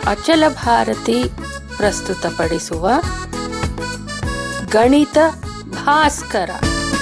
ಅಚಲ ಭಾರತಿ ಪ್ರಸ್ತುತಪಡಿಸುವ ಗಣಿತ ಭಾಸ್ಕರ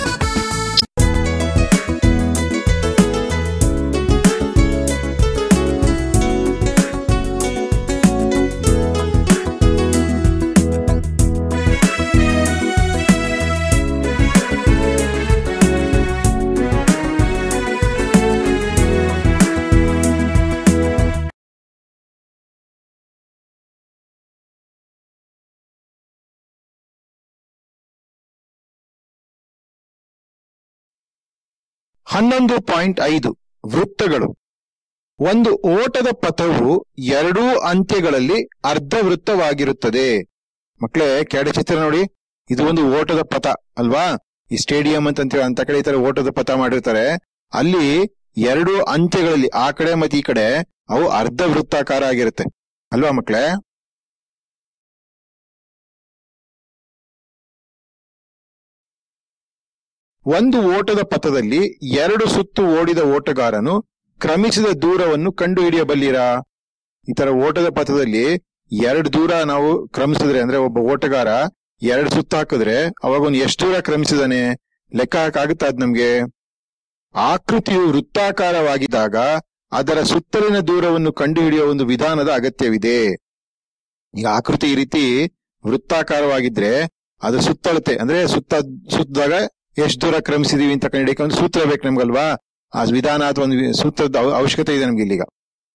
ಹನ್ನೊಂದು ಪಾಯಿಂಟ್ ಐದು ವೃತ್ತಗಳು ಒಂದು ಓಟದ ಪಥವು ಎರಡೂ ಅಂತ್ಯಗಳಲ್ಲಿ ಅರ್ಧ ವೃತ್ತವಾಗಿರುತ್ತದೆ ಮಕ್ಕಳೇ ಕೆಳ ಚಿತ್ರ ನೋಡಿ ಇದು ಒಂದು ಓಟದ ಪಥ ಅಲ್ವಾ ಈ ಸ್ಟೇಡಿಯಂ ಅಂತ ಅಂತೇಳಿ ಅಂತ ಕಡೆ ಈ ತರ ಓಟದ ಪಥ ಮಾಡಿರ್ತಾರೆ ಅಲ್ಲಿ ಎರಡು ಅಂತ್ಯಗಳಲ್ಲಿ ಆ ಕಡೆ ಮತ್ತೆ ಈ ಕಡೆ ಅವು ಅರ್ಧ ವೃತ್ತಾಕಾರ ಆಗಿರುತ್ತೆ ಅಲ್ವಾ ಮಕ್ಕಳೇ ಒಂದು ಓಟದ ಪಥದಲ್ಲಿ ಎರಡು ಸುತ್ತು ಓಡಿದ ಓಟಗಾರನು ಕ್ರಮಿಸಿದ ದೂರವನ್ನು ಕಂಡು ಹಿಡಿಯಬಲ್ಲಿರಾ ಈ ತರ ಓಟದ ಪಥದಲ್ಲಿ ಎರಡು ದೂರ ನಾವು ಕ್ರಮಿಸಿದ್ರೆ ಅಂದ್ರೆ ಒಬ್ಬ ಓಟಗಾರ ಎರಡು ಸುತ್ತು ಹಾಕಿದ್ರೆ ಅವಾಗ ಅವ್ನು ಎಷ್ಟು ದೂರ ಕ್ರಮಿಸಿದಾನೆ ಲೆಕ್ಕ ಹಾಕಾಗುತ್ತಾ ಅದ್ ನಮ್ಗೆ ಆಕೃತಿಯು ವೃತ್ತಾಕಾರವಾಗಿದ್ದಾಗ ಅದರ ಸುತ್ತಲಿನ ದೂರವನ್ನು ಕಂಡುಹಿಡಿಯುವ ಒಂದು ವಿಧಾನದ ಅಗತ್ಯವಿದೆ ಈಗ ಆಕೃತಿ ಈ ರೀತಿ ವೃತ್ತಾಕಾರವಾಗಿದ್ರೆ ಅದು ಸುತ್ತಳತೆ ಅಂದ್ರೆ ಸುತ್ತ ಸುತ್ತದಾಗ ಎಷ್ಟು ದೂರ ಕ್ರಮಿಸಿದೀವಿ ಅಂತ ಕಂಡಿಡಿಯಕ್ಕೆ ಒಂದು ಸೂತ್ರ ಬೇಕು ನಮ್ಗಲ್ವಾ ಆ ವಿಧಾನ ಅಥವಾ ಒಂದು ಸೂತ್ರದ ಅವ- ಅವಶ್ಯಕತೆ ಇದೆ ನಮ್ಗೆ ಇಲ್ಲಿಗ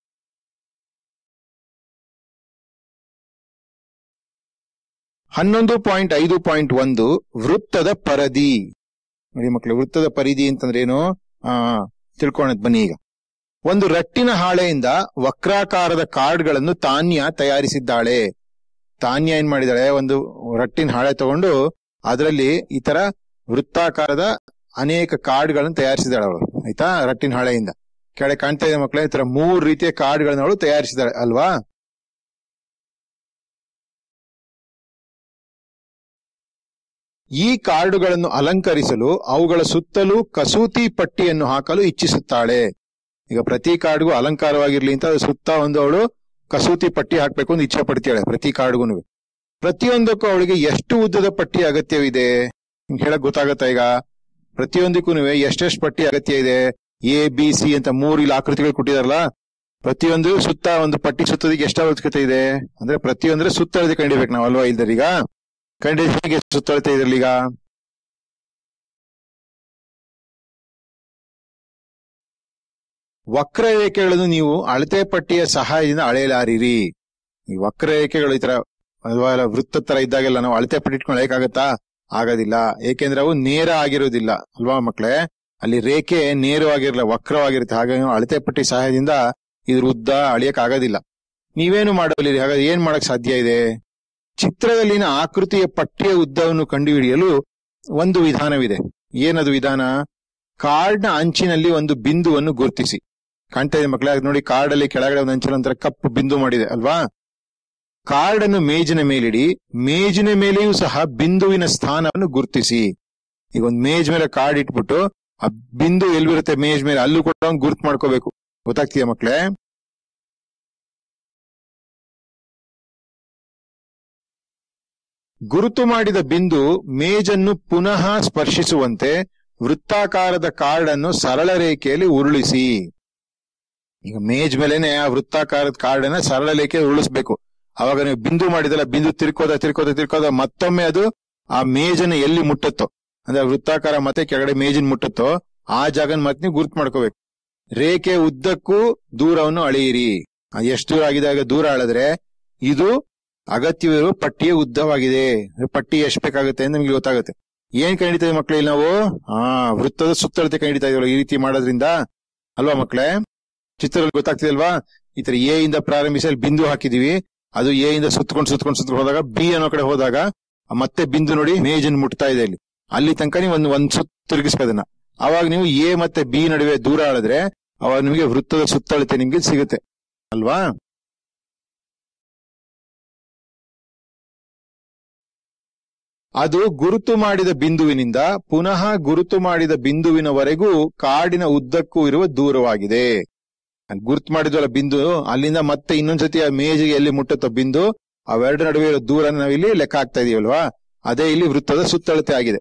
ಹನ್ನೊಂದು ಪಾಯಿಂಟ್ ಐದು ಪಾಯಿಂಟ್ ಒಂದು ವೃತ್ತದ ಪರದಿ ನೋಡಿ ಮಕ್ಕಳು ವೃತ್ತದ ಪರಿಧಿ ಅಂತಂದ್ರೆ ಏನು ಆ ತಿಳ್ಕೊಳ್ಳೋದ್ ಬನ್ನಿ ಈಗ ಒಂದು ರಟ್ಟಿನ ಹಾಳೆಯಿಂದ ವಕ್ರಾಕಾರದ ಕಾರ್ಡ್ಗಳನ್ನು ತಾನ್ಯ ತಯಾರಿಸಿದ್ದಾಳೆ ತಾನ್ಯ ಏನ್ ಮಾಡಿದಾಳೆ ಒಂದು ರಟ್ಟಿನ ಹಾಳೆ ತಗೊಂಡು ಅದರಲ್ಲಿ ಈ ತರ ವೃತ್ತಾಕಾರದ ಅನೇಕ ಕಾರ್ಡ್ಗಳನ್ನು ತಯಾರಿಸಿದಾಳೆ ಅವಳು ಆಯ್ತಾ ರಟ್ಟಿನ ಹಾಳೆಯಿಂದ ಕೆಳಗೆ ಕಾಣ್ತಾ ಇದೆ ಮಕ್ಕಳೇ ಈ ತರ ಮೂರು ರೀತಿಯ ಕಾರ್ಡ್ಗಳನ್ನ ಅವಳು ತಯಾರಿಸಿದಾಳೆ ಅಲ್ವಾ ಈ ಕಾರ್ಡುಗಳನ್ನು ಅಲಂಕರಿಸಲು ಅವುಗಳ ಸುತ್ತಲೂ ಕಸೂತಿ ಪಟ್ಟಿಯನ್ನು ಹಾಕಲು ಇಚ್ಛಿಸುತ್ತಾಳೆ ಈಗ ಪ್ರತಿ ಕಾರ್ಡ್ಗೂ ಅಲಂಕಾರವಾಗಿರ್ಲಿ ಅಂತ ಅದ್ರ ಸುತ್ತ ಒಂದು ಅವಳು ಕಸೂತಿ ಪಟ್ಟಿ ಹಾಕ್ಬೇಕು ಅಂತ ಇಚ್ಛೆ ಪಡ್ತಾಳೆ ಪ್ರತಿ ಕಾರ್ಡ್ಗೂ ಪ್ರತಿಯೊಂದಕ್ಕೂ ಅವಳಿಗೆ ಎಷ್ಟು ಉದ್ದದ ಪಟ್ಟಿ ಅಗತ್ಯವಿದೆ ನಿಮ್ಗೆ ಹೇಳಕ್ ಗೊತ್ತಾಗತ್ತಾ ಈಗ ಪ್ರತಿಯೊಂದಕ್ಕೂ ಎಷ್ಟೆಷ್ಟು ಪಟ್ಟಿ ಅಗತ್ಯ ಇದೆ ಎ ಬಿ ಸಿ ಅಂತ ಮೂರು ಇಲ್ಲಿ ಆಕೃತಿಗಳು ಕೊಟ್ಟಿದಾರಲ್ಲ ಪ್ರತಿಯೊಂದು ಸುತ್ತ ಒಂದು ಪಟ್ಟಿ ಸುತ್ತೋದಕ್ಕೆ ಎಷ್ಟು ಅವಶ್ಯಕತೆ ಇದೆ ಅಂದ್ರೆ ಪ್ರತಿಯೊಂದ್ರೆ ಸುತ್ತಳತೆ ಕಂಡಿಬೇಕು ನಾವು ಅಲ್ವಾ ಇಲ್ದರೀಗ ಕಂಡಿಗೆ ಸುತ್ತಳತೆ ಇದ್ರಲ್ಲಿ ಈಗ ವಕ್ರರೇಖೆಗಳನ್ನು ನೀವು ಅಳತೆ ಪಟ್ಟಿಯ ಸಹಾಯದಿಂದ ಅಳೆಯಲಾರಿರಿ ಈ ವಕ್ರರೇಖೆಗಳು ಈ ತರ ಅಥವಾ ಎಲ್ಲ ವೃತ್ತ ತರ ಇದ್ದಾಗೆಲ್ಲ ನಾವು ಅಳತೆ ಪಟ್ಟಿ ಇಟ್ಕೊಂಡು ಅಳೆಯಕ್ಕಾಗತ್ತಾ ಆಗೋದಿಲ್ಲ ಏಕೆಂದ್ರೆ ಅವು ನೇರ ಆಗಿರೋದಿಲ್ಲ ಅಲ್ವಾ ಮಕ್ಳೇ ಅಲ್ಲಿ ರೇಖೆ ನೇರವಾಗಿರಲ್ಲ ವಕ್ರವಾಗಿರುತ್ತೆ ಹಾಗಾಗಿ ನಾವು ಅಳತೆ ಪಟ್ಟಿ ಸಹಾಯದಿಂದ ಇದ್ರ ಉದ್ದ ಅಳಿಯಕ್ ಆಗೋದಿಲ್ಲ ನೀವೇನು ಮಾಡಬಲ್ಲಿರಿ ಹಾಗಾದ್ರೆ ಏನ್ ಮಾಡಕ್ ಸಾಧ್ಯ ಇದೆ ಚಿತ್ರದಲ್ಲಿನ ಆಕೃತಿಯ ಪಟ್ಟಿಯ ಉದ್ದವನ್ನು ಕಂಡುಹಿಡಿಯಲು ಒಂದು ವಿಧಾನವಿದೆ ಏನದು ವಿಧಾನ ಕಾರ್ಡ್ನ ಅಂಚಿನಲ್ಲಿ ಒಂದು ಬಿಂದುವನ್ನು ಗುರುತಿಸಿ ಕಾಣ್ತಾ ಇದೆ ಮಕ್ಕಳೇ ಅದ್ ನೋಡಿ ಕಾರ್ಡ್ ಅಲ್ಲಿ ಕೆಳಗಡೆ ಒಂದು ಅಂಚಿನ ಒಂಥರ ಕಪ್ಪು ಬಿಂದು ಮಾಡಿದೆ ಅಲ್ವಾ ಕಾರ್ಡ್ ಅನ್ನು ಮೇಜಿನ ಮೇಲಿಡಿ ಮೇಜಿನ ಮೇಲೆಯೂ ಸಹ ಬಿಂದುವಿನ ಸ್ಥಾನವನ್ನು ಗುರುತಿಸಿ ಈಗ ಒಂದು ಮೇಜ್ ಮೇಲೆ ಕಾರ್ಡ್ ಇಟ್ಬಿಟ್ಟು ಆ ಬಿಂದು ಎಲ್ಲಿರುತ್ತೆ ಮೇಜ್ ಮೇಲೆ ಅಲ್ಲೂ ಕೂಡ ಒಂದು ಗುರ್ತು ಮಾಡ್ಕೋಬೇಕು ಗೊತ್ತಾಗ್ತೀಯ ಮಕ್ಕಳೇ ಗುರುತು ಮಾಡಿದ ಬಿಂದು ಮೇಜನ್ನು ಪುನಃ ಸ್ಪರ್ಶಿಸುವಂತೆ ವೃತ್ತಾಕಾರದ ಕಾರ್ಡ್ ಅನ್ನು ಸರಳ ರೇಖೆಯಲ್ಲಿ ಉರುಳಿಸಿ ಈಗ ಮೇಜ್ ಮೇಲೆನೆ ಆ ವೃತ್ತಾಕಾರದ ಕಾರ್ಡ್ ಅನ್ನ ಸರಳ ರೇಖೆಯಲ್ಲಿ ಉರುಳಿಸ್ಬೇಕು ಅವಾಗ ನೀವು ಬಿಂದು ಮಾಡಿದಲ್ಲ ಬಿಂದು ತಿರ್ಕೋದ ತಿರ್ಕೋದ ತಿರ್ಕೋದ ಮತ್ತೊಮ್ಮೆ ಅದು ಆ ಮೇಜನ್ನು ಎಲ್ಲಿ ಮುಟ್ಟುತ್ತೋ ಅಂದ್ರೆ ವೃತ್ತಾಕಾರ ಮತ್ತೆ ಕೆಳಗಡೆ ಮೇಜಿನ ಮುಟ್ಟುತ್ತೋ ಆ ಜಾಗನ ಮತ್ತೆ ನೀವು ಗುರ್ತು ಮಾಡ್ಕೋಬೇಕು ರೇಖೆ ಉದ್ದಕ್ಕೂ ದೂರವನ್ನು ಅಳೆಯಿರಿ ಅದು ಎಷ್ಟು ದೂರ ಆಗಿದೆ ಆಗ ದೂರ ಅಳೆದ್ರೆ ಇದು ಅಗತ್ಯವಿರುವ ಪಟ್ಟಿಯ ಉದ್ದವಾಗಿದೆ ಪಟ್ಟಿ ಎಷ್ಟು ಬೇಕಾಗುತ್ತೆ ಅಂತ ನಿಮ್ಗೆ ಗೊತ್ತಾಗುತ್ತೆ ಏನ್ ಕಂಡಿತೀವಿ ಮಕ್ಳು ಇಲ್ಲಿ ನಾವು ಹಾ ವೃತ್ತದ ಸುತ್ತಳತೆ ಕಂಡಿತಾ ಇದೀವಲ್ಲ ಈ ರೀತಿ ಮಾಡೋದ್ರಿಂದ ಅಲ್ವಾ ಮಕ್ಳೇ ಚಿತ್ರದಲ್ಲಿ ಗೊತ್ತಾಗ್ತಿದೆ ಅಲ್ವಾ ಈ ತರ ಎ ಇಂದ ಪ್ರಾರಂಭಿಸಿ ಅಲ್ಲಿ ಬಿಂದು ಹಾಕಿದೀವಿ ಅದು ಎ ಇಂದ ಸುತ್ಕೊಂಡು ಸುತ್ಕೊಂಡು ಸುತ್ಕೊಂಡು ಹೋದಾಗ ಬಿ ಅನ್ನೋ ಕಡೆ ಹೋದಾಗ ಆ ಮತ್ತೆ ಬಿಂದು ನೋಡಿ ಮೇಜನ್ ಮುಟ್ತಾ ಇದೆ ಅಲ್ಲಿ ಅಲ್ಲಿ ತನಕ ನೀವು ಒಂದ್ ಒಂದ್ ಸುತ್ತ ತಿರುಗಿಸ್ಕೋದನ್ನ ಅವಾಗ ನೀವು ಎ ಮತ್ತೆ ಬಿ ನಡುವೆ ದೂರ ಆಳಿದ್ರೆ ಅವಾಗ ನಿಮಗೆ ವೃತ್ತದ ಸುತ್ತಳತೆ ನಿಮ್ಗೆ ಸಿಗುತ್ತೆ ಅಲ್ವಾ ಅದು ಗುರುತು ಮಾಡಿದ ಬಿಂದುವಿನಿಂದ ಪುನಃ ಗುರುತು ಮಾಡಿದ ಬಿಂದುವಿನವರೆಗೂ ಕಾಡಿನ ಉದ್ದಕ್ಕೂ ಇರುವ ದೂರವಾಗಿದೆ ಅಲ್ಲಿ ಗುರ್ತ್ ಮಾಡಿದ್ವಲ್ಲ ಬಿಂದು ಅಲ್ಲಿಂದ ಮತ್ತೆ ಇನ್ನೊಂದ್ಸತಿ ಆ ಮೇಜಿಗೆ ಎಲ್ಲಿ ಮುಟ್ಟುತ್ತೋ ಬಿಂದು ಅವೆರಡು ನಡುವೆ ಇರೋ ದೂರ ನಾವಿಲ್ಲಿ ಲೆಕ್ಕ ಹಾಕ್ತಾ ಇದೀವಲ್ವಾ ಅದೇ ಇಲ್ಲಿ ವೃತ್ತದ ಸುತ್ತಳತೆ ಆಗಿದೆ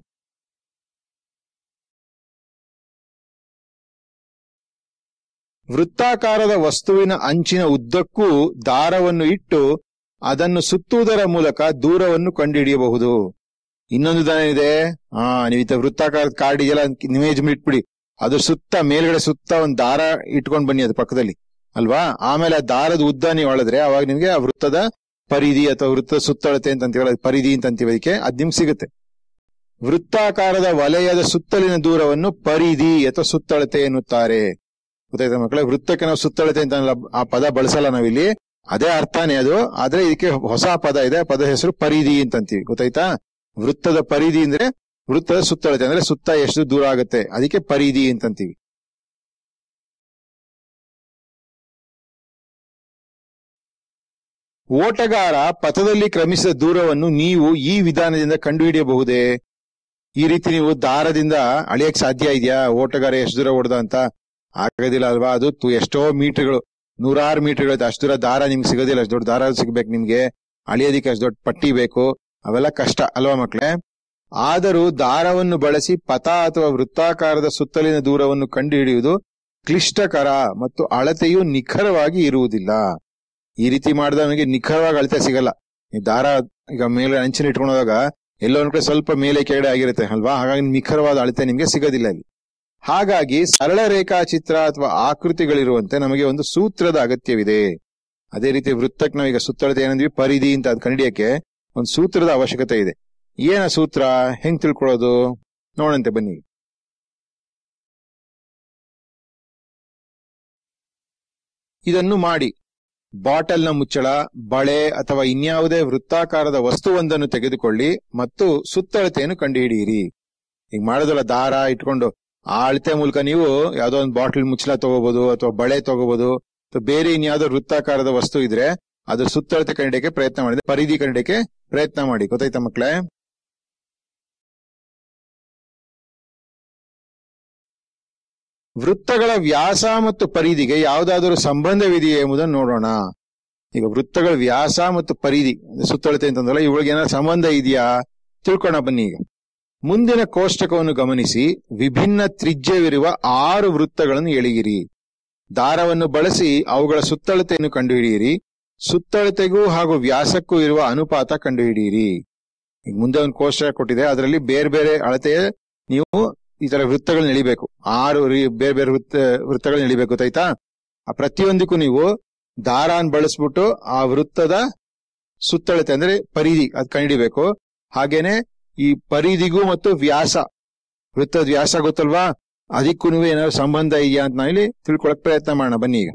ವೃತ್ತಾಕಾರದ ವಸ್ತುವಿನ ಅಂಚಿನ ಉದ್ದಕ್ಕೂ ದಾರವನ್ನು ಇಟ್ಟು ಅದನ್ನು ಸುತ್ತುವುದರ ಮೂಲಕ ದೂರವನ್ನು ಕಂಡುಹಿಡಿಯಬಹುದು ಇನ್ನೊಂದು ದಾನ ಇದೆ ಹಾ ನೀವು ಇತ್ತ ವೃತ್ತಾಕಾರದ ಕಾರ್ಡ್ ಇದೆಯಲ್ಲ ಇಮೇಜ್ ಇಟ್ಬಿಡಿ ಅದ್ರ ಸುತ್ತ ಮೇಲ್ಗಡೆ ಸುತ್ತ ಒಂದು ದಾರ ಇಟ್ಕೊಂಡ್ ಬನ್ನಿ ಅದು ಪಕ್ಕದಲ್ಲಿ ಅಲ್ವಾ ಆಮೇಲೆ ಆ ದಾರದ ಉದ್ದ ನೀವು ಅಳಿದ್ರೆ ಅವಾಗ ನಿಮ್ಗೆ ಆ ವೃತ್ತದ ಪರಿಧಿ ಅಥವಾ ವೃತ್ತದ ಸುತ್ತಳತೆ ಅಂತ ಅಂತೀವಲ್ಲ ಅದು ಪರಿಧಿ ಅಂತ ಅಂತೀವಿ ಅದಕ್ಕೆ ಅದ್ ನಿಮ್ಗೆ ಸಿಗುತ್ತೆ ವೃತ್ತಾಕಾರದ ವಲಯದ ಸುತ್ತಲಿನ ದೂರವನ್ನು ಪರಿಧಿ ಅಥವಾ ಸುತ್ತಳತೆ ಎನ್ನುತ್ತಾರೆ ಗೊತ್ತಾಯ್ತಾ ಮಕ್ಕಳೇ ವೃತ್ತಕ್ಕೆ ನಾವು ಸುತ್ತಳತೆ ಅಂತ ಅನ್ನಲ್ಲ, ಆ ಪದ ಬಳಸಲ್ಲ ನಾವಿಲ್ಲಿ ಅದೇ ಅರ್ಥನೇ ಅದು ಆದ್ರೆ ಇದಕ್ಕೆ ಹೊಸ ಪದ ಇದೆ ಆ ಪದ ಹೆಸರು ಪರಿಧಿ ಅಂತ ಅಂತೀವಿ ಗೊತ್ತಾಯ್ತಾ ವೃತ್ತದ ಪರಿಧಿ ಅಂದ್ರೆ ವೃತ್ತದ ಸುತ್ತಳತೆ ಅಂದ್ರೆ ಸುತ್ತ ಎಷ್ಟು ದೂರ ಆಗುತ್ತೆ ಅದಕ್ಕೆ ಪರಿಧಿ ಅಂತ ಅಂತೀವಿ ಓಟಗಾರ ಪಥದಲ್ಲಿ ಕ್ರಮಿಸಿದ ದೂರವನ್ನು ನೀವು ಈ ವಿಧಾನದಿಂದ ಕಂಡುಹಿಡಿಯಬಹುದೇ ಈ ರೀತಿ ನೀವು ದಾರದಿಂದ ಅಳಿಯಕ್ ಸಾಧ್ಯ ಇದೆಯಾ ಓಟಗಾರ ಎಷ್ಟು ದೂರ ಓಡ್ದ ಅಂತ ಆಗೋದಿಲ್ಲ ಅಲ್ವಾ ಅದು ತು- ಎಷ್ಟೋ ಮೀಟರ್ಗಳು ನೂರಾರು ಮೀಟರ್ಗಳು ಅಷ್ಟು ದೂರ ದಾರ ನಿಮ್ಗೆ ಸಿಗೋದಿಲ್ಲ ಅಷ್ಟು ದೊಡ್ಡ ದಾರ ಸಿಗ್ಬೇಕು ನಿಮ್ಗೆ ಅಳಿಯೋದಿಕ್ಕೆ ಅಷ್ಟು ದೊಡ್ಡ ಪಟ್ಟಿ ಬೇಕು ಅವೆಲ್ಲ ಕಷ್ಟ ಅಲ್ವಾ ಮಕ್ಳೇ ಆದರೂ ದಾರವನ್ನು ಬಳಸಿ ಪಥ ಅಥವಾ ವೃತ್ತಾಕಾರದ ಸುತ್ತಲಿನ ದೂರವನ್ನು ಕಂಡುಹಿಡಿಯುವುದು ಕ್ಲಿಷ್ಟಕರ ಮತ್ತು ಅಳತೆಯು ನಿಖರವಾಗಿ ಇರುವುದಿಲ್ಲ ಈ ರೀತಿ ಮಾಡಿದವನಿಗೆ ನಿಖರವಾಗಿ ಅಳತೆ ಸಿಗಲ್ಲ ಈ ದಾರ ಈಗ ಮೇಲೆ ಅಂಚಿನ ಇಟ್ಕೊಂಡೋದಾಗ ಎಲ್ಲೋ ಒಂದ್ ಕಡೆ ಸ್ವಲ್ಪ ಮೇಲೆ ಕೆಳಗಡೆ ಆಗಿರುತ್ತೆ ಅಲ್ವಾ ಹಾಗಾಗಿ ನಿಖರವಾದ ಅಳತೆ ನಿಮ್ಗೆ ಸಿಗೋದಿಲ್ಲ ಅಲ್ಲಿ ಹಾಗಾಗಿ ಸರಳ ರೇಖಾಚಿತ್ರ ಅಥವಾ ಆಕೃತಿಗಳಿರುವಂತೆ ನಮಗೆ ಒಂದು ಸೂತ್ರದ ಅಗತ್ಯವಿದೆ ಅದೇ ರೀತಿ ವೃತ್ತಕ್ಕೆ ನಾವೀಗ ಸುತ್ತಳತೆ ಏನಂದ್ವಿ ಪರಿಧಿ ಅಂತ ಅದ್ ಕಂಡಿಡಿಯಕ್ಕೆ ಒಂದು ಸೂತ್ರದ ಅವಶ್ಯಕತೆ ಇದೆ ಏನ ಸೂತ್ರ ಹೆಂಗ್ ತಿಳ್ಕೊಳ್ಳೋದು ನೋಡಂತೆ ಬನ್ನಿ ಇದನ್ನು ಮಾಡಿ ಬಾಟಲ್ನ ಮುಚ್ಚಳ ಬಳೆ ಅಥವಾ ಇನ್ಯಾವುದೇ ವೃತ್ತಾಕಾರದ ವಸ್ತುವೊಂದನ್ನು ತೆಗೆದುಕೊಳ್ಳಿ ಮತ್ತು ಸುತ್ತಳತೆಯನ್ನು ಕಂಡುಹಿಡಿಯಿರಿ ಈಗ ಮಾಡೋದಲ್ಲ ದಾರ ಇಟ್ಕೊಂಡು ಆ ಅಳತೆ ಮೂಲಕ ನೀವು ಯಾವ್ದೋ ಒಂದು ಬಾಟಲ್ ಮುಚ್ಚಳ ತಗೋಬಹುದು ಅಥವಾ ಬಳೆ ತಗೋಬಹುದು ಅಥವಾ ಬೇರೆ ಇನ್ಯಾವುದೋ ವೃತ್ತಾಕಾರದ ವಸ್ತು ಇದ್ರೆ ಅದ್ರ ಸುತ್ತಳತೆ ಕಂಡಿಡಿಯಕ್ಕೆ ಪ್ರಯತ್ನ ಮಾಡಿದೆ ಪರಿಧಿ ಕಂಡಿಡಿಯಕ್ಕೆ ಪ್ರಯತ್ನ ಮಾಡಿ ಗೊತ್ತಾಯ್ತಾ ಮಕ್ಳೇ ವೃತ್ತಗಳ ವ್ಯಾಸ ಮತ್ತು ಪರಿಧಿಗೆ ಯಾವುದಾದರೂ ಸಂಬಂಧವಿದೆಯೇ ಎಂಬುದನ್ನು ನೋಡೋಣ ಈಗ ವೃತ್ತಗಳ ವ್ಯಾಸ ಮತ್ತು ಪರಿಧಿ ಅಂದ್ರೆ ಸುತ್ತಳತೆ ಅಂತಂದ್ರಲ್ಲ ಇವುಗಳಿಗೆ ಏನಾದ್ರು ಸಂಬಂಧ ಇದೆಯಾ ತಿಳ್ಕೊಣ ಬನ್ನಿ ಈಗ ಮುಂದಿನ ಕೋಷ್ಟಕವನ್ನು ಗಮನಿಸಿ ವಿಭಿನ್ನ ತ್ರಿಜ್ಯವಿರುವ ಆರು ವೃತ್ತಗಳನ್ನು ಎಳೆಯಿರಿ ದಾರವನ್ನು ಬಳಸಿ ಅವುಗಳ ಸುತ್ತಳತೆಯನ್ನು ಕಂಡುಹಿಡಿಯಿರಿ ಸುತ್ತಳತೆಗೂ ಹಾಗೂ ವ್ಯಾಸಕ್ಕೂ ಇರುವ ಅನುಪಾತ ಕಂಡುಹಿಡಿಯಿರಿ ಈಗ ಮುಂದೆ ಒಂದು ಕೋಷ್ಟಕ ಕೊಟ್ಟಿದೆ ಅದರಲ್ಲಿ ಬೇರೆ ಬೇರೆ ಅಳತೆಯ ನೀವು ಈ ತರ ವೃತ್ತಗಳನ್ನ ಎಳಿಬೇಕು ಆರು ರೀ- ಬೇರೆ ಬೇರೆ ವೃತ್ತ ವೃತ್ತಗಳನ್ನ ಎಳಿಬೇಕು ಗೊತ್ತಾಯ್ತಾ ಆ ಪ್ರತಿಯೊಂದಕ್ಕೂ ನೀವು ದಾರಾನ್ ಬಳಸ್ಬಿಟ್ಟು ಆ ವೃತ್ತದ ಸುತ್ತಳತೆ ಅಂದ್ರೆ ಪರಿಧಿ ಅದ್ ಕಂಡಿಡಿಬೇಕು ಹಾಗೇನೆ ಈ ಪರಿಧಿಗೂ ಮತ್ತು ವ್ಯಾಸ ವೃತ್ತದ ವ್ಯಾಸ ಗೊತ್ತಲ್ವಾ ಅದಕ್ಕೂ ಏನಾದ್ರು ಸಂಬಂಧ ಇದೆಯಾ ಅಂತ ನಾವಿಲ್ಲಿ ತಿಳ್ಕೊಳಕ್ ಪ್ರಯತ್ನ ಮಾಡೋಣ ಬನ್ನಿ ಈಗ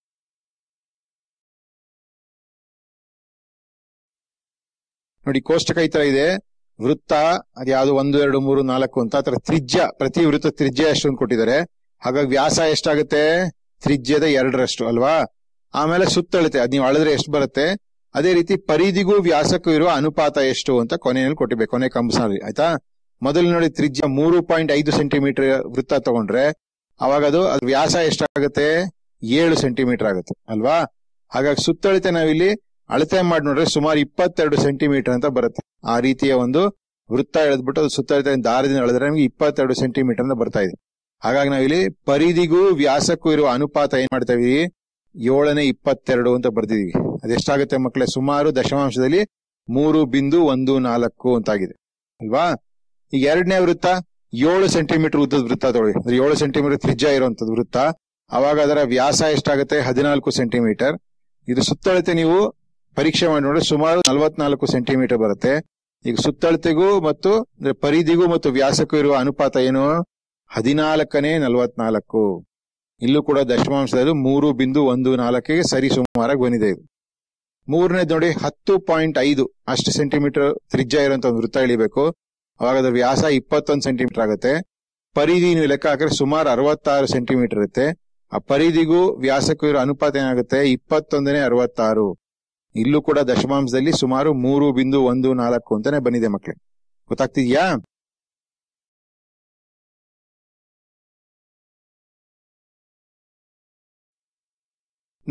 ನೋಡಿ ಕೋಷ್ಟಕ ಈ ತರ ಇದೆ ವೃತ್ತ ಅದ್ಯಾವ್ದು ಒಂದು ಎರಡು ಮೂರು ನಾಲ್ಕು ಅಂತ ಆತರ ತ್ರಿಜ್ಯ ಪ್ರತಿ ವೃತ್ತ ತ್ರಿಜ್ಯ ಎಷ್ಟು ಅಂತ ಕೊಟ್ಟಿದ್ದಾರೆ ಹಾಗಾಗಿ ವ್ಯಾಸ ಎಷ್ಟಾಗುತ್ತೆ ತ್ರಿಜ್ಯದ ಎರಡರಷ್ಟು ಅಲ್ವಾ ಆಮೇಲೆ ಸುತ್ತಳತೆ ಅದ್ ನೀವು ಅಳೆದ್ರೆ ಎಷ್ಟು ಬರುತ್ತೆ ಅದೇ ರೀತಿ ಪರಿಧಿಗೂ ವ್ಯಾಸಕ್ಕೂ ಇರುವ ಅನುಪಾತ ಎಷ್ಟು ಅಂತ ಕೊನೆಯಲ್ಲಿ ಕೊಟ್ಟಿಬೇಕು ಕೊನೆ ಕಂಬಸ್ನಲ್ಲಿ ಆಯ್ತಾ ಮೊದಲು ನೋಡಿ ತ್ರಿಜ್ಯ ಮೂರು ಪಾಯಿಂಟ್ ಐದು ಸೆಂಟಿಮೀಟರ್ ವೃತ್ತ ತಗೊಂಡ್ರೆ ಅವಾಗ ಅದು ಅದ್ ವ್ಯಾಸ ಎಷ್ಟಾಗುತ್ತೆ ಏಳು ಸೆಂಟಿಮೀಟರ್ ಆಗುತ್ತೆ ಅಲ್ವಾ ಹಾಗಾಗಿ ಸುತ್ತಳತೆ ನಾವಿಲ್ಲಿ ಅಳತೆ ಮಾಡಿ ನೋಡ್ರೆ ಸುಮಾರು ಇಪ್ಪತ್ತೆರಡು ಸೆಂಟಿಮೀಟರ್ ಅಂತ ಬರುತ್ತೆ ಆ ರೀತಿಯ ಒಂದು ವೃತ್ತ ಎಳೆದ್ಬಿಟ್ಟು ಅದು ಸುತ್ತಳತೆ ದಾರದಿಂದ ಎಳೆದ್ರೆ ನಮಗೆ ಇಪ್ಪತ್ತೆರಡು ಸೆಂಟಿಮೀಟರ್ ಅಂತ ಬರ್ತಾ ಇದೆ ಹಾಗಾಗಿ ನಾವಿಲ್ಲಿ ಪರಿಧಿಗೂ ವ್ಯಾಸಕ್ಕೂ ಇರುವ ಅನುಪಾತ ಏನ್ ಮಾಡ್ತಾ ಇದೀವಿ ಏಳನೇ ಇಪ್ಪತ್ತೆರಡು ಅಂತ ಬರ್ದಿದೀವಿ ಅದೆಷ್ಟಾಗುತ್ತೆ ಮಕ್ಕಳೇ ಸುಮಾರು ದಶಮಾಂಶದಲ್ಲಿ ಮೂರು ಬಿಂದು ಒಂದು ನಾಲ್ಕು ಅಂತಾಗಿದೆ ಅಲ್ವಾ ಈಗ ಎರಡನೇ ವೃತ್ತ ಏಳು ಸೆಂಟಿಮೀಟರ್ ಉದ್ದದ ವೃತ್ತ ತಗೊಳ್ಳಿ ಅಂದ್ರೆ ಏಳು ಸೆಂಟಿಮೀಟರ್ ತ್ರಿಜ್ಯ ಇರುವಂತದ್ದು ವೃತ್ತ ಅವಾಗ ಅದರ ವ್ಯಾಸ ಎಷ್ಟಾಗುತ್ತೆ ಹದಿನಾಲ್ಕು ಸೆಂಟಿಮೀಟರ್ ಇದು ಸುತ್ತಳತೆ ನೀವು ಪರೀಕ್ಷೆ ಮಾಡಿ ನೋಡಿದ್ರೆ ಸುಮಾರು ನಲವತ್ನಾಲ್ಕು ಸೆಂಟಿಮೀಟರ್ ಬರುತ್ತೆ ಈಗ ಸುತ್ತಳತೆಗೂ ಮತ್ತು ಅಂದ್ರೆ ಪರಿಧಿಗೂ ಮತ್ತು ವ್ಯಾಸಕ್ಕೂ ಇರುವ ಅನುಪಾತ ಏನು ಹದಿನಾಲ್ಕನೇ ನಲವತ್ನಾಲ್ಕು ಇಲ್ಲೂ ಕೂಡ ದಶಮಾಂಶದಲ್ಲಿ ಮೂರು ಬಿಂದು ಒಂದು ನಾಲ್ಕಿಗೆ ಸರಿ ಸುಮಾರಾಗಿ ಬಂದಿದೆ ಇದು ಮೂರನೇದು ನೋಡಿ ಹತ್ತು ಪಾಯಿಂಟ್ ಐದು ಅಷ್ಟು ಸೆಂಟಿಮೀಟರ್ ತ್ರಿಜ್ಯ ಇರುವಂತ ಒಂದು ವೃತ್ತ ಎಳಿಬೇಕು ಅವಾಗ ಅದ್ರ ವ್ಯಾಸ ಇಪ್ಪತ್ತೊಂದು ಸೆಂಟಿಮೀಟರ್ ಆಗುತ್ತೆ ಪರಿಧಿ ನೀವು ಲೆಕ್ಕ ಹಾಕಿದ್ರೆ ಸುಮಾರು ಅರವತ್ತಾರು ಸೆಂಟಿಮೀಟರ್ ಇರುತ್ತೆ ಆ ಪರಿಧಿಗೂ ವ್ಯಾಸಕ್ಕೂ ಇರೋ ಅನುಪಾತ ಏನಾಗುತ್ತೆ ಇಪ್ಪತ್ತೊಂದನೇ ಅರವತ್ತಾರು ಇಲ್ಲೂ ಕೂಡ ದಶಮಾಂಶದಲ್ಲಿ ಸುಮಾರು ಮೂರು ಬಿಂದು ಒಂದು ನಾಲ್ಕು ಅಂತಾನೆ ಬಂದಿದೆ ಮಕ್ಳು ಗೊತ್ತಾಗ್ತಿದ್ಯಾ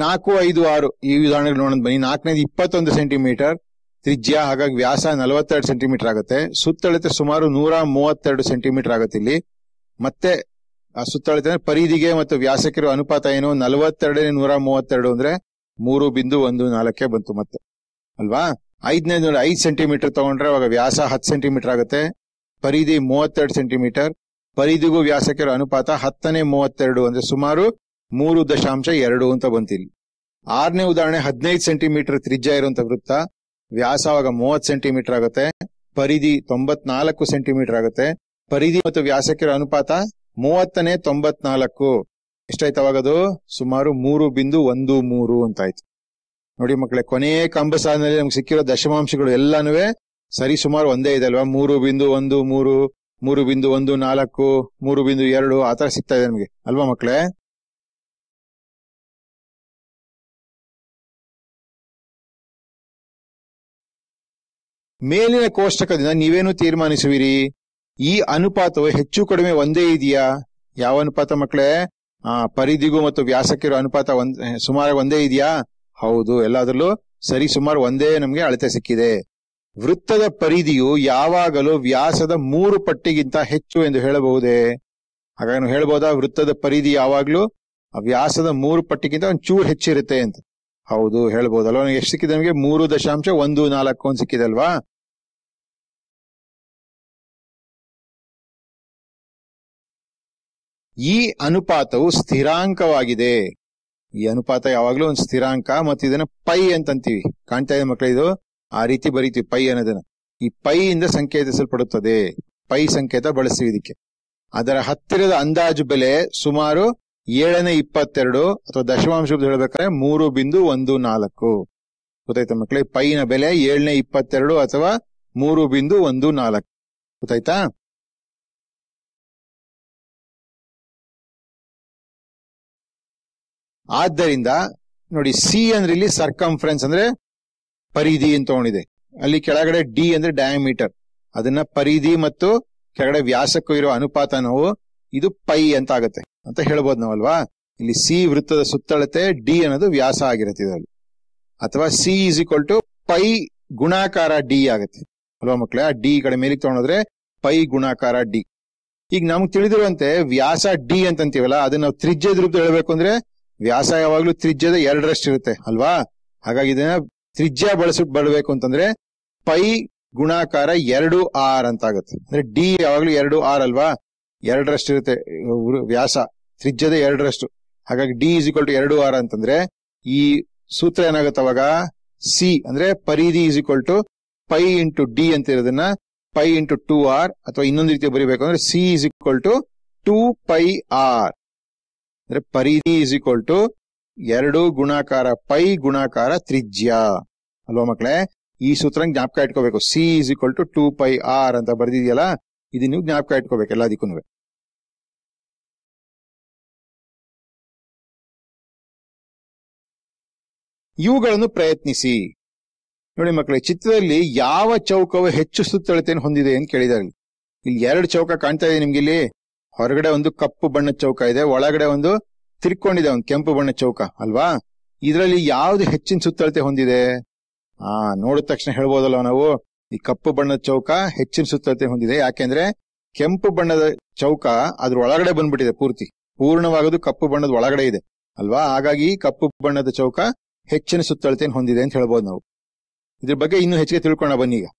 ನಾಲ್ಕು ಐದು ಆರು ಈ ಉದಾಹರಣೆಗಳು ನೋಡೋಣ ಬನ್ನಿ ನಾಲ್ಕನೇದು ಇಪ್ಪತ್ತೊಂದು ಸೆಂಟಿಮೀಟರ್ ತ್ರಿಜ್ಯ ಹಾಗಾಗಿ ವ್ಯಾಸ ನಲವತ್ತೆರಡು ಸೆಂಟಿಮೀಟರ್ ಆಗುತ್ತೆ ಸುತ್ತಳತೆ ಸುಮಾರು ನೂರ ಮೂವತ್ತೆರಡು ಸೆಂಟಿಮೀಟರ್ ಆಗುತ್ತೆ ಇಲ್ಲಿ ಮತ್ತೆ ಆ ಸುತ್ತಳತೆ ಅಂದ್ರೆ ಪರಿಧಿಗೆ ಮತ್ತು ವ್ಯಾಸಕ್ಕಿರೋ ಅನುಪಾತ ಏನು ನಲವತ್ತೆರಡನೇ ನೂರ ಮೂವತ್ತೆರಡು ಅಂದ್ರೆ ಮೂರು ಬಿಂದು ಒಂದು ನಾಲ್ಕೇ ಬಂತು ಮತ್ತೆ ಅಲ್ವಾ ಐದನೇ ನೋಡಿ ಐದು ಸೆಂಟಿಮೀಟರ್ ತಗೊಂಡ್ರೆ ಅವಾಗ ವ್ಯಾಸ ಹತ್ತು ಸೆಂಟಿಮೀಟರ್ ಆಗುತ್ತೆ ಪರಿಧಿ ಮೂವತ್ತೆರಡು ಸೆಂಟಿಮೀಟರ್ ಪರಿಧಿಗೂ ವ್ಯಾಸಕ್ಕಿರೋ ಅನುಪಾತ ಹತ್ತನೇ ಮೂವತ್ತೆರಡು ಅಂದ್ರೆ ಸುಮಾರು ಮೂರು ದಶಾಂಶ ಎರಡು ಅಂತ ಬಂತಿಲ್ಲಿ ಆರನೇ ಉದಾಹರಣೆ ಹದಿನೈದು ಸೆಂಟಿಮೀಟರ್ ತ್ರಿಜ್ಯ ಇರುವಂತ ವೃತ್ತ ವ್ಯಾಸ ಅವಾಗ ಮೂವತ್ ಸೆಂಟಿಮೀಟರ್ ಆಗುತ್ತೆ ಪರಿಧಿ ತೊಂಬತ್ನಾಲ್ಕು ಸೆಂಟಿಮೀಟರ್ ಆಗುತ್ತೆ ಪರಿಧಿ ಮತ್ತು ವ್ಯಾಸಕ್ಕಿರೋ ಅನುಪಾತ ಮೂವತ್ತನೇ ತೊಂಬತ್ನಾಲ್ಕು ಎಷ್ಟಾಯ್ತು ಅವಾಗ ಅದು ಸುಮಾರು ಮೂರು ಬಿಂದು ಒಂದು ಮೂರು ಅಂತ ಆಯ್ತು ನೋಡಿ ಮಕ್ಕಳೇ ಕೊನೆಯ ಕಂಬ ಸಾಲಿನಲ್ಲಿ ನಮ್ಗೆ ಸಿಕ್ಕಿರೋ ದಶಮಾಂಶಗಳು ಎಲ್ಲಾನು ಸರಿ ಸುಮಾರು ಒಂದೇ ಇದೆ ಅಲ್ವಾ ಮೂರು ಬಿಂದು ಒಂದು ಮೂರು ಮೂರು ಬಿಂದು ಒಂದು ನಾಲ್ಕು ಮೂರು ಬಿಂದು ಎರಡು ಆತರ ಸಿಗ್ತಾ ಇದೆ ನಮಗೆ ಅಲ್ವಾ ಮಕ್ಕಳೇ ಮೇಲಿನ ಕೋಷ್ಟಕದಿಂದ ನೀವೇನು ತೀರ್ಮಾನಿಸುವಿರಿ ಈ ಅನುಪಾತವು ಹೆಚ್ಚು ಕಡಿಮೆ ಒಂದೇ ಇದೆಯಾ ಯಾವ ಅನುಪಾತ ಮಕ್ಕಳೇ ಆ ಪರಿಧಿಗೂ ಮತ್ತು ವ್ಯಾಸಕ್ಕಿರೋ ಅನುಪಾತ ಒಂದ್ ಸುಮಾರು ಒಂದೇ ಇದೆಯಾ ಹೌದು ಎಲ್ಲಾದ್ರಲ್ಲೂ ಸರಿ ಸುಮಾರು ಒಂದೇ ನಮಗೆ ಅಳತೆ ಸಿಕ್ಕಿದೆ ವೃತ್ತದ ಪರಿಧಿಯು ಯಾವಾಗಲೂ ವ್ಯಾಸದ ಮೂರು ಪಟ್ಟಿಗಿಂತ ಹೆಚ್ಚು ಎಂದು ಹೇಳಬಹುದೇ ಹಾಗಾಗಿ ನಾವು ಹೇಳ್ಬೋದಾ ವೃತ್ತದ ಪರಿಧಿ ಯಾವಾಗ್ಲೂ ಆ ವ್ಯಾಸದ ಮೂರು ಪಟ್ಟಿಗಿಂತ ಒಂದ್ ಚೂರು ಹೆಚ್ಚಿರುತ್ತೆ ಅಂತ ಹೌದು ಹೇಳ್ಬೋದಲ್ವಾ ಎಷ್ಟು ಸಿಕ್ಕಿದೆ ನಮಗೆ ಮೂರು ದಶಾಂಶ ಒಂದು ನಾಲ್ಕು ಅಂತ ಸಿಕ್ಕಿದೆ ಅಲ್ವಾ ಈ ಅನುಪಾತವು ಸ್ಥಿರಾಂಕವಾಗಿದೆ ಈ ಅನುಪಾತ ಯಾವಾಗ್ಲೂ ಒಂದು ಸ್ಥಿರಾಂಕ ಮತ್ತು ಇದನ್ನ ಪೈ ಅಂತ ಅಂತೀವಿ ಕಾಣ್ತಾ ಇದೆ ಮಕ್ಕಳು ಇದು ಆ ರೀತಿ ಬರೀತೀವಿ ಪೈ ಅನ್ನೋದನ್ನ ಈ ಪೈ ಇಂದ ಸಂಕೇತಿಸಲ್ಪಡುತ್ತದೆ ಪೈ ಸಂಕೇತ ಬಳಸ್ತೀವಿ ಇದಕ್ಕೆ ಅದರ ಹತ್ತಿರದ ಅಂದಾಜು ಬೆಲೆ ಸುಮಾರು ಏಳನೇ ಇಪ್ಪತ್ತೆರಡು ಅಥವಾ ದಶಮಾಂಶ ಹೇಳ್ಬೇಕಾದ್ರೆ ಮೂರು ಬಿಂದು ಒಂದು ನಾಲ್ಕು ಗೊತ್ತಾಯ್ತಾ ಮಕ್ಕಳೇ ಪೈನ ಬೆಲೆ ಏಳನೇ ಇಪ್ಪತ್ತೆರಡು ಅಥವಾ ಮೂರು ಬಿಂದು ಒಂದು ನಾಲ್ಕು ಗೊತ್ತಾಯ್ತಾ ಆದ್ದರಿಂದ ನೋಡಿ ಸಿ ಅಂದ್ರೆ ಇಲ್ಲಿ ಸರ್ಕಂಫರೆನ್ಸ್ ಅಂದ್ರೆ ಪರಿಧಿ ಅಂತ ತಗೊಂಡಿದೆ ಅಲ್ಲಿ ಕೆಳಗಡೆ ಡಿ ಅಂದ್ರೆ ಡಯಾಮೀಟರ್ ಅದನ್ನ ಪರಿಧಿ ಮತ್ತು ಕೆಳಗಡೆ ವ್ಯಾಸಕ್ಕೂ ಇರೋ ಅನುಪಾತ ನಾವು ಇದು ಪೈ ಅಂತ ಆಗತ್ತೆ ಅಂತ ಹೇಳ್ಬೋದು ನಾವಲ್ವಾ ಇಲ್ಲಿ ಸಿ ವೃತ್ತದ ಸುತ್ತಳತೆ ಡಿ ಅನ್ನೋದು ವ್ಯಾಸ ಆಗಿರುತ್ತೆ ಇದರಲ್ಲಿ ಅಥವಾ C is equal to pi ಗುಣಾಕಾರ ಡಿ ಆಗುತ್ತೆ ಅಲ್ವಾ ಮಕ್ಕಳೇ ಆ ಡಿ ಕಡೆ ಮೇಲಿಗೆ ತಗೊಂಡ್ರೆ ಪೈ ಗುಣಾಕಾರ ಡಿ ಈಗ ನಮ್ಗೆ ತಿಳಿದಿರುವಂತೆ ವ್ಯಾಸ ಡಿ ಅಂತ ಅಂತೀವಲ್ಲ ಅದನ್ನ ನಾವು ತ್ರಿಜ್ಯದ ರೂಪದಲ್ಲಿ ಹೇಳ್ಬೇಕು ಅಂದ್ರೆ ವ್ಯಾಸ ಯಾವಾಗ್ಲೂ ತ್ರಿಜ್ಯದ ಎರಡರಷ್ಟು ಇರುತ್ತೆ ಅಲ್ವಾ ಹಾಗಾಗಿ ಇದನ್ನ ತ್ರಿಜ್ಯ ಬಳಸ್ಬಿಟ್ಟು ಬರಬೇಕು ಅಂತಂದ್ರೆ ಪೈ ಗುಣಾಕಾರ ಎರಡು ಆರ್ ಅಂತ ಆಗುತ್ತೆ ಅಂದ್ರೆ ಡಿ ಯಾವಾಗ್ಲೂ ಎರಡು ಆರ್ ಅಲ್ವಾ ಎರಡರಷ್ಟು ಇರುತ್ತೆ ಉ- ವ್ಯಾಸ ತ್ರಿಜ್ಯದ ಎರಡರಷ್ಟು ಹಾಗಾಗಿ ಡಿ ಇಸ್ ಈಕ್ವಲ್ ಟು ಎರಡು ಆರ್ ಅಂತಂದ್ರೆ ಈ ಸೂತ್ರ ಏನಾಗುತ್ತೆ ಅವಾಗ ಸಿ ಅಂದ್ರೆ ಪರಿಧಿ is equal to pi into D ಅಂತ ಇರೋದನ್ನ ಪೈ ಇಂಟು ಟೂ ಆರ್ ಅಥವಾ ಇನ್ನೊಂದು ರೀತಿ ಬರೀಬೇಕು ಅಂದ್ರೆ C is equal to two pi R ಅಂದ್ರೆ ಪರಿಧಿ ಇಸ್ ಈಕ್ವಲ್ ಟು ಎರಡು ಗುಣಾಕಾರ ಪೈ ಗುಣಾಕಾರ ತ್ರಿಜ್ಯ ಅಲ್ವಾ ಮಕ್ಕಳೇ ಈ ಸೂತ್ರ ಜ್ಞಾಪಕ ಇಟ್ಕೋಬೇಕು C is equal to two pi R ಅಂತ ಬರ್ದಿದೆಯಲ್ಲ ಇದು ನೀವು ಜ್ಞಾಪಕ ಇಟ್ಕೋಬೇಕು ಎಲ್ಲದಕ್ಕೂ ಇವುಗಳನ್ನು ಪ್ರಯತ್ನಿಸಿ ನೋಡಿ ಮಕ್ಕಳೇ ಚಿತ್ರದಲ್ಲಿ ಯಾವ ಚೌಕವು ಹೆಚ್ಚು ಸುತ್ತಳತೆಯನ್ನು ಹೊಂದಿದೆ ಅಂತ ಕೇಳಿದಾರೆ ಇಲ್ಲಿ. ಇಲ್ಲಿ ಎರಡು ಚೌಕ ಕಾಣ್ತಾ ಇದೆ ನಿಮ್ಗೆ ಇಲ್ಲಿ ಹೊರಗಡೆ ಒಂದು ಕಪ್ಪು ಬಣ್ಣದ ಚೌಕ ಇದೆ ಒಳಗಡೆ ಒಂದು ತಿರ್ಕೊಂಡಿದೆ ಒಂದು ಕೆಂಪು ಬಣ್ಣದ ಚೌಕ ಅಲ್ವಾ ಇದರಲ್ಲಿ ಯಾವ್ದು ಹೆಚ್ಚಿನ ಸುತ್ತಳತೆ ಹೊಂದಿದೆ ಆ ನೋಡಿದ ತಕ್ಷಣ ಹೇಳ್ಬೋದಲ್ಲ ನಾವು ಈ ಕಪ್ಪು ಬಣ್ಣದ ಚೌಕ ಹೆಚ್ಚಿನ ಸುತ್ತಳತೆ ಹೊಂದಿದೆ ಯಾಕೆಂದ್ರೆ ಕೆಂಪು ಬಣ್ಣದ ಚೌಕ ಅದ್ರ ಒಳಗಡೆ ಬಂದ್ಬಿಟ್ಟಿದೆ ಪೂರ್ತಿ ಪೂರ್ಣವಾಗೋದು ಕಪ್ಪು ಬಣ್ಣದ ಒಳಗಡೆ ಇದೆ ಅಲ್ವಾ ಹಾಗಾಗಿ ಕಪ್ಪು ಬಣ್ಣದ ಚೌಕ ಹೆಚ್ಚಿನ ಸುತ್ತಳತೆಯನ್ನು ಹೊಂದಿದೆ ಅಂತ ಹೇಳ್ಬೋದು ನಾವು ಇದ್ರ ಬಗ್ಗೆ ಇನ್ನೂ ಹೆಚ್ಚಿಗೆ ತಿಳ್ಕೊಳ್ಳೋಣ ಬನ್ನಿ ಈಗ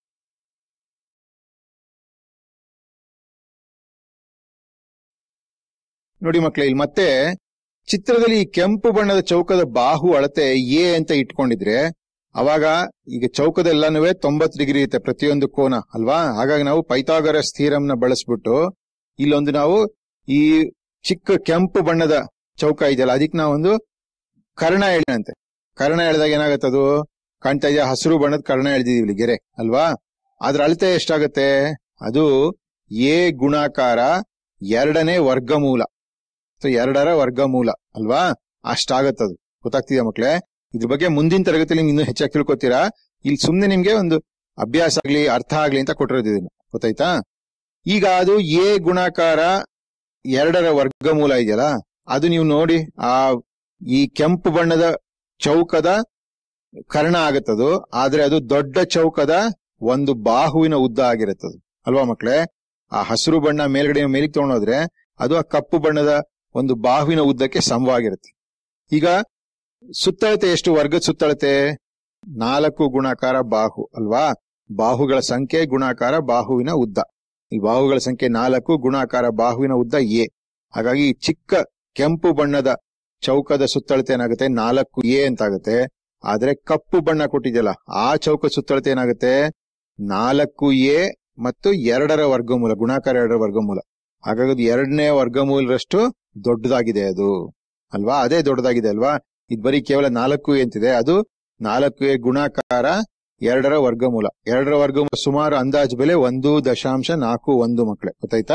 ನೋಡಿ ಮಕ್ಕಳೇ ಇಲ್ಲಿ ಮತ್ತೆ ಚಿತ್ರದಲ್ಲಿ ಈ ಕೆಂಪು ಬಣ್ಣದ ಚೌಕದ ಬಾಹು ಅಳತೆ ಎ ಅಂತ ಇಟ್ಕೊಂಡಿದ್ರೆ ಅವಾಗ ಈಗ ಚೌಕದೆಲ್ಲಾನು ತೊಂಬತ್ತು ಡಿಗ್ರಿ ಇರುತ್ತೆ ಪ್ರತಿಯೊಂದು ಕೋನ ಅಲ್ವಾ ಹಾಗಾಗಿ ನಾವು ಪೈಥಾಗರ ಸ್ಥಿರಂನ ಬಳಸ್ಬಿಟ್ಟು ಇಲ್ಲೊಂದು ನಾವು ಈ ಚಿಕ್ಕ ಕೆಂಪು ಬಣ್ಣದ ಚೌಕ ಇದೆಯಲ್ಲ ಅದಕ್ಕೆ ನಾವೊಂದು ಕರ್ಣ ಎಳೆನಂತೆ ಕರ್ಣ ಎಳೆದಾಗ ಏನಾಗತ್ತೆ ಅದು ಕಾಣ್ತಾ ಇದೆಯಾ ಹಸಿರು ಬಣ್ಣದ ಕರ್ಣ ಎಳೆದಿದೀವಿ ಇಲ್ಲಿ ಗೆರೆ ಅಲ್ವಾ ಅದ್ರ ಅಳತೆ ಎಷ್ಟಾಗತ್ತೆ ಅದು ಎ ಗುಣಾಕಾರ ಎರಡನೇ ವರ್ಗಮೂಲ ಸೊ ಎರಡರ ವರ್ಗಮೂಲ ಅಲ್ವಾ ಅಷ್ಟಾಗತ್ತದು ಗೊತ್ತಾಗ್ತಿದ್ಯಾ ಮಕ್ಳೇ ಇದ್ರ ಬಗ್ಗೆ ಮುಂದಿನ ತರಗತಿಯಲ್ಲಿ ಇನ್ನೂ ಹೆಚ್ಚಾಗಿ ತಿಳ್ಕೊತೀರಾ ಇಲ್ಲಿ ಸುಮ್ನೆ ನಿಮ್ಗೆ ಒಂದು ಅಭ್ಯಾಸ ಆಗ್ಲಿ ಅರ್ಥ ಆಗ್ಲಿ ಅಂತ ಕೊಟ್ಟಿರೋದು ಇದನ್ನ ಗೊತ್ತಾಯ್ತಾ ಈಗ ಅದು ಎ ಗುಣಾಕಾರ ಎರಡರ ವರ್ಗಮೂಲ ಇದೆಯಲ್ಲ ಅದು ನೀವು ನೋಡಿ ಆ ಈ ಕೆಂಪು ಬಣ್ಣದ ಚೌಕದ ಕರ್ಣ ಆಗತ್ತದು ಆದ್ರೆ ಅದು ದೊಡ್ಡ ಚೌಕದ ಒಂದು ಬಾಹುವಿನ ಉದ್ದ ಆಗಿರುತ್ತದು ಅಲ್ವಾ ಮಕ್ಳೇ ಆ ಹಸಿರು ಬಣ್ಣ ಮೇಲ್ಗಡೆ ಮೇಲಿಗೆ ತಗೊಂಡೋದ್ರೆ ಅದು ಆ ಕಪ್ಪು ಬಣ್ಣದ ಒಂದು ಬಾಹುವಿನ ಉದ್ದಕ್ಕೆ ಸಮವಾಗಿರುತ್ತೆ ಈಗ ಸುತ್ತಳತೆ ಎಷ್ಟು ವರ್ಗದ ಸುತ್ತಳತೆ ನಾಲ್ಕು ಗುಣಾಕಾರ ಬಾಹು ಅಲ್ವಾ ಬಾಹುಗಳ ಸಂಖ್ಯೆ ಗುಣಾಕಾರ ಬಾಹುವಿನ ಉದ್ದ ಈ ಬಾಹುಗಳ ಸಂಖ್ಯೆ ನಾಲ್ಕು ಗುಣಾಕಾರ ಬಾಹುವಿನ ಉದ್ದ ಎ ಹಾಗಾಗಿ ಈ ಚಿಕ್ಕ ಕೆಂಪು ಬಣ್ಣದ ಚೌಕದ ಸುತ್ತಳತೆ ಏನಾಗುತ್ತೆ ನಾಲ್ಕು ಎ ಅಂತಾಗುತ್ತೆ ಆದ್ರೆ ಕಪ್ಪು ಬಣ್ಣ ಕೊಟ್ಟಿದೆಯಲ್ಲ ಆ ಚೌಕ ಸುತ್ತಳತೆ ಏನಾಗುತ್ತೆ ನಾಲ್ಕು ಎ ಮತ್ತು ಎರಡರ ವರ್ಗಮೂಲ ಗುಣಾಕಾರ ಎರಡರ ವರ್ಗಮೂಲ ಹಾಗಾಗಿ ಅದು ಎರಡನೇ ವರ್ಗಮೂಲರಷ್ಟು ದೊಡ್ಡದಾಗಿದೆ ಅದು ಅಲ್ವಾ ಅದೇ ದೊಡ್ಡದಾಗಿದೆ ಅಲ್ವಾ ಇದು ಬರೀ ಕೇವಲ ನಾಲ್ಕು ಎ ಅಂತಿದೆ ಅದು ನಾಲ್ಕು ಎ ಗುಣಾಕಾರ ಎರಡರ ವರ್ಗಮೂಲ ಎರಡರ ವರ್ಗಮೂಲ ಸುಮಾರು ಅಂದಾಜು ಬೆಲೆ ಒಂದು ದಶಾಂಶ ನಾಲ್ಕು ಒಂದು ಮಕ್ಕಳೇ ಗೊತ್ತಾಯ್ತಾ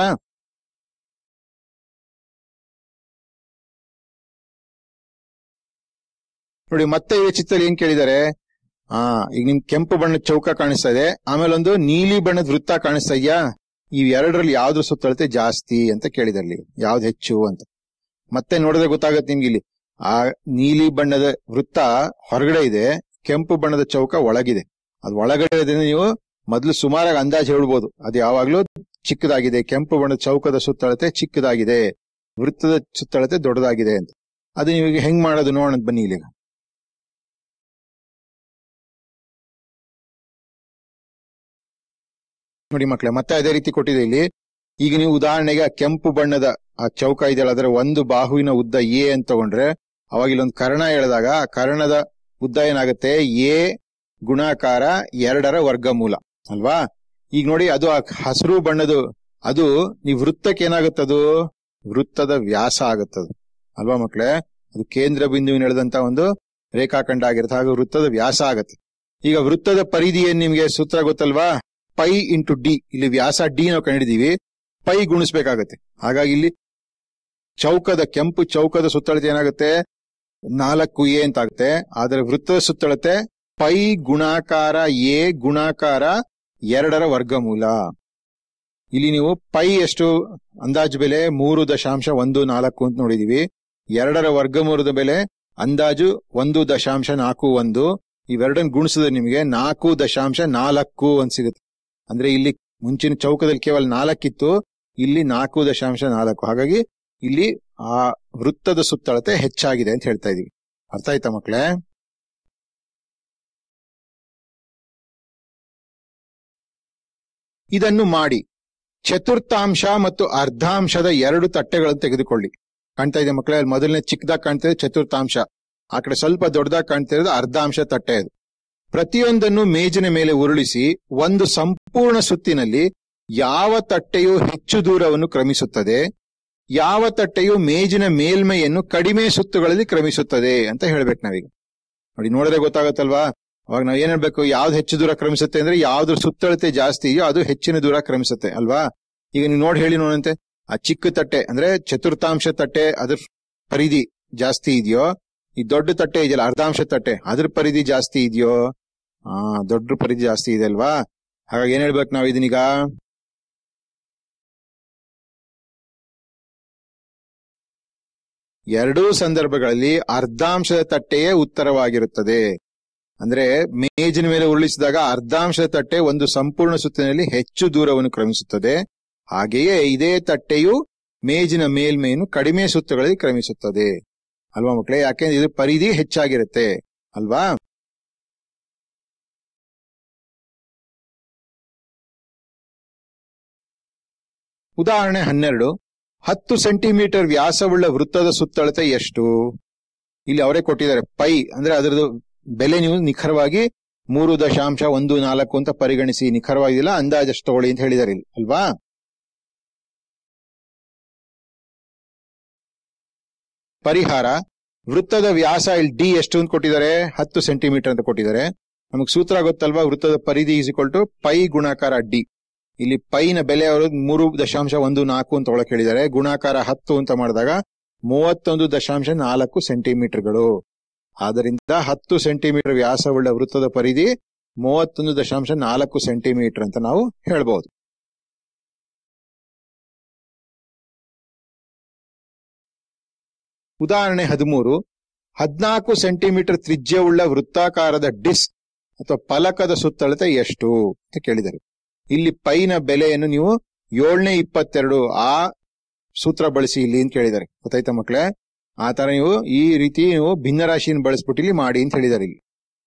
ನೋಡಿ ಮತ್ತೆ ಈ ಚಿತ್ರದಲ್ಲಿ ಏನ್ ಕೇಳಿದ್ದಾರೆ ಆ ಈಗ ನಿಮ್ ಕೆಂಪು ಬಣ್ಣದ ಚೌಕ ಕಾಣಿಸ್ತಾ ಇದೆ ಆಮೇಲೆ ಒಂದು ನೀಲಿ ಬಣ್ಣದ ವೃತ್ತ ಕಾಣಿಸ್ತಾ ಇದೆಯಾ ಈ ಎರಡರಲ್ಲಿ ಯಾವ್ದು ಸುತ್ತಳತೆ ಜಾಸ್ತಿ ಅಂತ ಕೇಳಿದಾರ್ಲಿ ಯಾವ್ದು ಹೆಚ್ಚು ಅಂತ ಮತ್ತೆ ನೋಡಿದ್ರೆ ಗೊತ್ತಾಗತ್ತೆ ನಿಮ್ಗೆ ಇಲ್ಲಿ ಆ ನೀಲಿ ಬಣ್ಣದ ವೃತ್ತ ಹೊರಗಡೆ ಇದೆ ಕೆಂಪು ಬಣ್ಣದ ಚೌಕ ಒಳಗಿದೆ ಅದು ಒಳಗಡೆ ಇದೆ ನೀವು ಮೊದಲು ಸುಮಾರಾಗಿ ಅಂದಾಜು ಹೇಳ್ಬೋದು ಅದು ಯಾವಾಗ್ಲೂ ಚಿಕ್ಕದಾಗಿದೆ ಕೆಂಪು ಬಣ್ಣದ ಚೌಕದ ಸುತ್ತಳತೆ ಚಿಕ್ಕದಾಗಿದೆ ವೃತ್ತದ ಸುತ್ತಳತೆ ದೊಡ್ಡದಾಗಿದೆ ಅಂತ ಅದು ನೀವು ಹೆಂಗ್ ಮಾಡೋದು ನೋಡೋಣ ಬನ್ನಿ ಇಲ್ಲಿ ನೋಡಿ ಮಕ್ಕಳೇ ಮತ್ತೆ ಅದೇ ರೀತಿ ಕೊಟ್ಟಿದೆ ಇಲ್ಲಿ ಈಗ ನೀವು ಉದಾಹರಣೆಗೆ ಆ ಕೆಂಪು ಬಣ್ಣದ ಆ ಚೌಕ ಇದೆಯಲ್ಲ ಅದರ ಒಂದು ಬಾಹುವಿನ ಉದ್ದ ಎ ಅಂತ ತಗೊಂಡ್ರೆ ಅವಾಗ ಇಲ್ಲೊಂದು ಕರ್ಣ ಎಳೆದಾಗ ಆ ಕರ್ಣದ ಉದ್ದ ಏನಾಗುತ್ತೆ ಎ ಗುಣಾಕಾರ ಎರಡರ ವರ್ಗಮೂಲ ಅಲ್ವಾ ಈಗ ನೋಡಿ ಅದು ಆ ಹಸಿರು ಬಣ್ಣದು ಅದು ನೀವು ವೃತ್ತಕ್ಕೆ ಏನಾಗುತ್ತದು ವೃತ್ತದ ವ್ಯಾಸ ಆಗುತ್ತದು ಅಲ್ವಾ ಮಕ್ಕಳೇ ಅದು ಕೇಂದ್ರ ಬಿಂದುವಿನ ಎಳೆದಂತ ಒಂದು ರೇಖಾಖಂಡ ಆಗಿರುತ್ತೆ ಹಾಗೆ ವೃತ್ತದ ವ್ಯಾಸ ಆಗತ್ತೆ ಈಗ ವೃತ್ತದ ಪರಿಧಿ ಏನ್ ನಿಮ್ಗೆ ಸೂತ್ರ ಗೊತ್ತಲ್ವಾ ಪೈ ಇಂಟು ಡಿ ಇಲ್ಲಿ ವ್ಯಾಸ ಡಿ ನಾವು ಕಂಡಿದೀವಿ ಪೈ ಗುಣಿಸ್ಬೇಕಾಗತ್ತೆ ಹಾಗಾಗಿ ಇಲ್ಲಿ ಚೌಕದ ಕೆಂಪು ಚೌಕದ ಸುತ್ತಳತೆ ಏನಾಗುತ್ತೆ ನಾಲ್ಕು ಎ ಅಂತ ಆಗುತ್ತೆ ಆದ್ರೆ ವೃತ್ತದ ಸುತ್ತಳತೆ ಪೈ ಗುಣಾಕಾರ ಎ ಗುಣಾಕಾರ ಎರಡರ ವರ್ಗಮೂಲ ಇಲ್ಲಿ ನೀವು ಪೈ ಎಷ್ಟು ಅಂದಾಜು ಬೆಲೆ ಮೂರು ದಶಾಂಶ ಒಂದು ನಾಲ್ಕು ಅಂತ ನೋಡಿದೀವಿ ಎರಡರ ವರ್ಗಮೂಲದ ಬೆಲೆ ಅಂದಾಜು ಒಂದು ದಶಾಂಶ ನಾಲ್ಕು ಒಂದು ಇವೆರಡನ್ನ ಗುಣಿಸಿದ್ರೆ ನಿಮಗೆ ನಾಲ್ಕು ದಶಾಂಶ ನಾಲ್ಕು ಅಂತ ಸಿಗುತ್ತೆ ಅಂದ್ರೆ ಇಲ್ಲಿ ಮುಂಚಿನ ಚೌಕದಲ್ಲಿ ಕೇವಲ ನಾಲ್ಕಿತ್ತು ಇಲ್ಲಿ ನಾಲ್ಕು ದಶಾಂಶ ನಾಲ್ಕು ಹಾಗಾಗಿ ಇಲ್ಲಿ ಆ ವೃತ್ತದ ಸುತ್ತಳತೆ ಹೆಚ್ಚಾಗಿದೆ ಅಂತ ಹೇಳ್ತಾ ಇದೀವಿ ಅರ್ಥ ಆಯ್ತಾ ಮಕ್ಕಳೇ ಇದನ್ನು ಮಾಡಿ ಚತುರ್ಥಾಂಶ ಮತ್ತು ಅರ್ಧಾಂಶದ ಎರಡು ತಟ್ಟೆಗಳನ್ನು ತೆಗೆದುಕೊಳ್ಳಿ ಕಾಣ್ತಾ ಇದೆ ಮಕ್ಕಳೇ ಅಲ್ಲಿ ಮೊದಲನೇ ಚಿಕ್ಕದಾಗಿ ಕಾಣ್ತಾ ಇದೆ ಚತುರ್ಥಾಂಶ ಆ ಕಡೆ ಸ್ವಲ್ಪ ದೊಡ್ಡದಾಗಿ ಕಾಣ್ತಾ ಇರೋದು ಅರ್ಧಾಂಶ ತಟ್ಟೆ ಅದು ಪ್ರತಿಯೊಂದನ್ನು ಮೇಜಿನ ಮೇಲೆ ಉರುಳಿಸಿ ಒಂದು ಸಂಪೂರ್ಣ ಸುತ್ತಿನಲ್ಲಿ ಯಾವ ತಟ್ಟೆಯು ಹೆಚ್ಚು ದೂರವನ್ನು ಕ್ರಮಿಸುತ್ತದೆ ಯಾವ ತಟ್ಟೆಯು ಮೇಜಿನ ಮೇಲ್ಮೈಯನ್ನು ಕಡಿಮೆ ಸುತ್ತುಗಳಲ್ಲಿ ಕ್ರಮಿಸುತ್ತದೆ ಅಂತ ಹೇಳ್ಬೇಕು ನಾವೀಗ ನೋಡಿ ನೋಡಿದ್ರೆ ಗೊತ್ತಾಗತ್ತಲ್ವಾ ಅವಾಗ ನಾವ್ ಏನ್ ಹೇಳ್ಬೇಕು ಯಾವ್ದು ಹೆಚ್ಚು ದೂರ ಕ್ರಮಿಸುತ್ತೆ ಅಂದ್ರೆ ಯಾವ್ದು ಸುತ್ತಳತೆ ಜಾಸ್ತಿ ಇದೆಯೋ ಅದು ಹೆಚ್ಚಿನ ದೂರ ಕ್ರಮಿಸುತ್ತೆ ಅಲ್ವಾ ಈಗ ನೀವು ನೋಡಿ ಹೇಳಿ ನೋಡಂತೆ ಆ ಚಿಕ್ಕ ತಟ್ಟೆ ಅಂದ್ರೆ ಚತುರ್ಥಾಂಶ ತಟ್ಟೆ ಅದ್ರ ಪರಿಧಿ ಜಾಸ್ತಿ ಇದೆಯೋ ಈ ದೊಡ್ಡ ತಟ್ಟೆ ಇದೆಯಲ್ಲ ಅರ್ಧಾಂಶ ತಟ್ಟೆ ಅದ್ರ ಪರಿಧಿ ಜಾಸ್ತಿ ಇದೆಯೋ ಆ ದೊಡ್ಡ ಪರಿಧಿ ಜಾಸ್ತಿ ಇದೆ ಅಲ್ವಾ ಹಾಗಾಗಿ ಏನ್ ಹೇಳ್ಬೇಕು ನಾವು ಇದನ್ನೀಗ ಎರಡೂ ಸಂದರ್ಭಗಳಲ್ಲಿ ಅರ್ಧಾಂಶದ ತಟ್ಟೆಯೇ ಉತ್ತರವಾಗಿರುತ್ತದೆ ಅಂದ್ರೆ ಮೇಜಿನ ಮೇಲೆ ಉರುಳಿಸಿದಾಗ ಅರ್ಧಾಂಶದ ತಟ್ಟೆ ಒಂದು ಸಂಪೂರ್ಣ ಸುತ್ತಿನಲ್ಲಿ ಹೆಚ್ಚು ದೂರವನ್ನು ಕ್ರಮಿಸುತ್ತದೆ ಹಾಗೆಯೇ ಇದೇ ತಟ್ಟೆಯು ಮೇಜಿನ ಮೇಲ್ಮೆಯನ್ನು ಕಡಿಮೆ ಸುತ್ತುಗಳಲ್ಲಿ ಕ್ರಮಿಸುತ್ತದೆ ಅಲ್ವಾ ಮಕ್ಕಳೇ ಯಾಕೆಂದ್ರೆ ಇದು ಪರಿಧಿ ಹೆಚ್ಚಾಗಿರುತ್ತೆ ಅಲ್ವಾ ಉದಾಹರಣೆ ಹನ್ನೆರಡು ಹತ್ತು ಸೆಂಟಿಮೀಟರ್ ವ್ಯಾಸವುಳ್ಳ ವೃತ್ತದ ಸುತ್ತಳತೆ ಎಷ್ಟು ಇಲ್ಲಿ ಅವರೇ ಕೊಟ್ಟಿದ್ದಾರೆ ಪೈ ಅಂದ್ರೆ ಅದರದ್ದು ಬೆಲೆ ನೀವು ನಿಖರವಾಗಿ ಮೂರು ದಶಾಂಶ ಒಂದು ನಾಲ್ಕು ಅಂತ ಪರಿಗಣಿಸಿ ನಿಖರವಾಗಿಲ್ಲ ಅಂದಾಜಷ್ಟು ತಗೊಳ್ಳಿ ಅಂತ ಹೇಳಿದಾರೆ ಇಲ್ಲಿ ಅಲ್ವಾ ಪರಿಹಾರ ವೃತ್ತದ ವ್ಯಾಸ ಇಲ್ಲಿ ಡಿ ಎಷ್ಟು ಅಂತ ಕೊಟ್ಟಿದ್ದಾರೆ ಹತ್ತು ಸೆಂಟಿಮೀಟರ್ ಅಂತ ಕೊಟ್ಟಿದ್ದಾರೆ ನಮಗೆ ಸೂತ್ರ ಗೊತ್ತಲ್ವಾ ವೃತ್ತದ ಪರಿಧಿ ಈಸ್ ಇಕ್ವಲ್ ಟು ಪೈ ಗುಣಾಕಾರ ಡಿ ಇಲ್ಲಿ ಪೈನ ಬೆಲೆ ಅವರು ಮೂರು ದಶಾಂಶ ಒಂದು ನಾಲ್ಕು ಅಂತ ಒಳಗೆ ಹೇಳಿದ್ದಾರೆ ಗುಣಾಕಾರ ಹತ್ತು ಅಂತ ಮಾಡಿದಾಗ ಮೂವತ್ತೊಂದು ದಶಾಂಶ ನಾಲ್ಕು ಸೆಂಟಿಮೀಟರ್ಗಳು ಆದ್ದರಿಂದ ಹತ್ತು ಸೆಂಟಿಮೀಟರ್ ವ್ಯಾಸವುಳ್ಳ ವೃತ್ತದ ಪರಿಧಿ ಮೂವತ್ತೊಂದು ದಶಾಂಶ ನಾಲ್ಕು ಸೆಂಟಿಮೀಟರ್ ಅಂತ ನಾವು ಹೇಳ್ಬಹುದು ಉದಾಹರಣೆ ಹದಿಮೂರು ಹದ್ನಾಲ್ಕು ಸೆಂಟಿಮೀಟರ್ ತ್ರಿಜ್ಯವುಳ್ಳ ವೃತ್ತಾಕಾರದ ಡಿಸ್ಕ್ ಅಥವಾ ಫಲಕದ ಸುತ್ತಳತೆ ಎಷ್ಟು ಅಂತ ಕೇಳಿದರು ಇಲ್ಲಿ ಪೈನ ಬೆಲೆಯನ್ನು ನೀವು ಏಳನೇ ಇಪ್ಪತ್ತೆರಡು ಆ ಸೂತ್ರ ಬಳಸಿ ಇಲ್ಲಿ ಅಂತ ಕೇಳಿದ್ದಾರೆ ಗೊತ್ತಾಯ್ತಾ ಮಕ್ಕಳೇ ಆ ತರ ನೀವು ಈ ರೀತಿ ನೀವು ಭಿನ್ನರಾಶಿಯನ್ನು ಬಳಸ್ಬಿಟ್ಟು ಇಲ್ಲಿ ಮಾಡಿ ಅಂತ ಹೇಳಿದ್ದಾರೆ ಇಲ್ಲಿ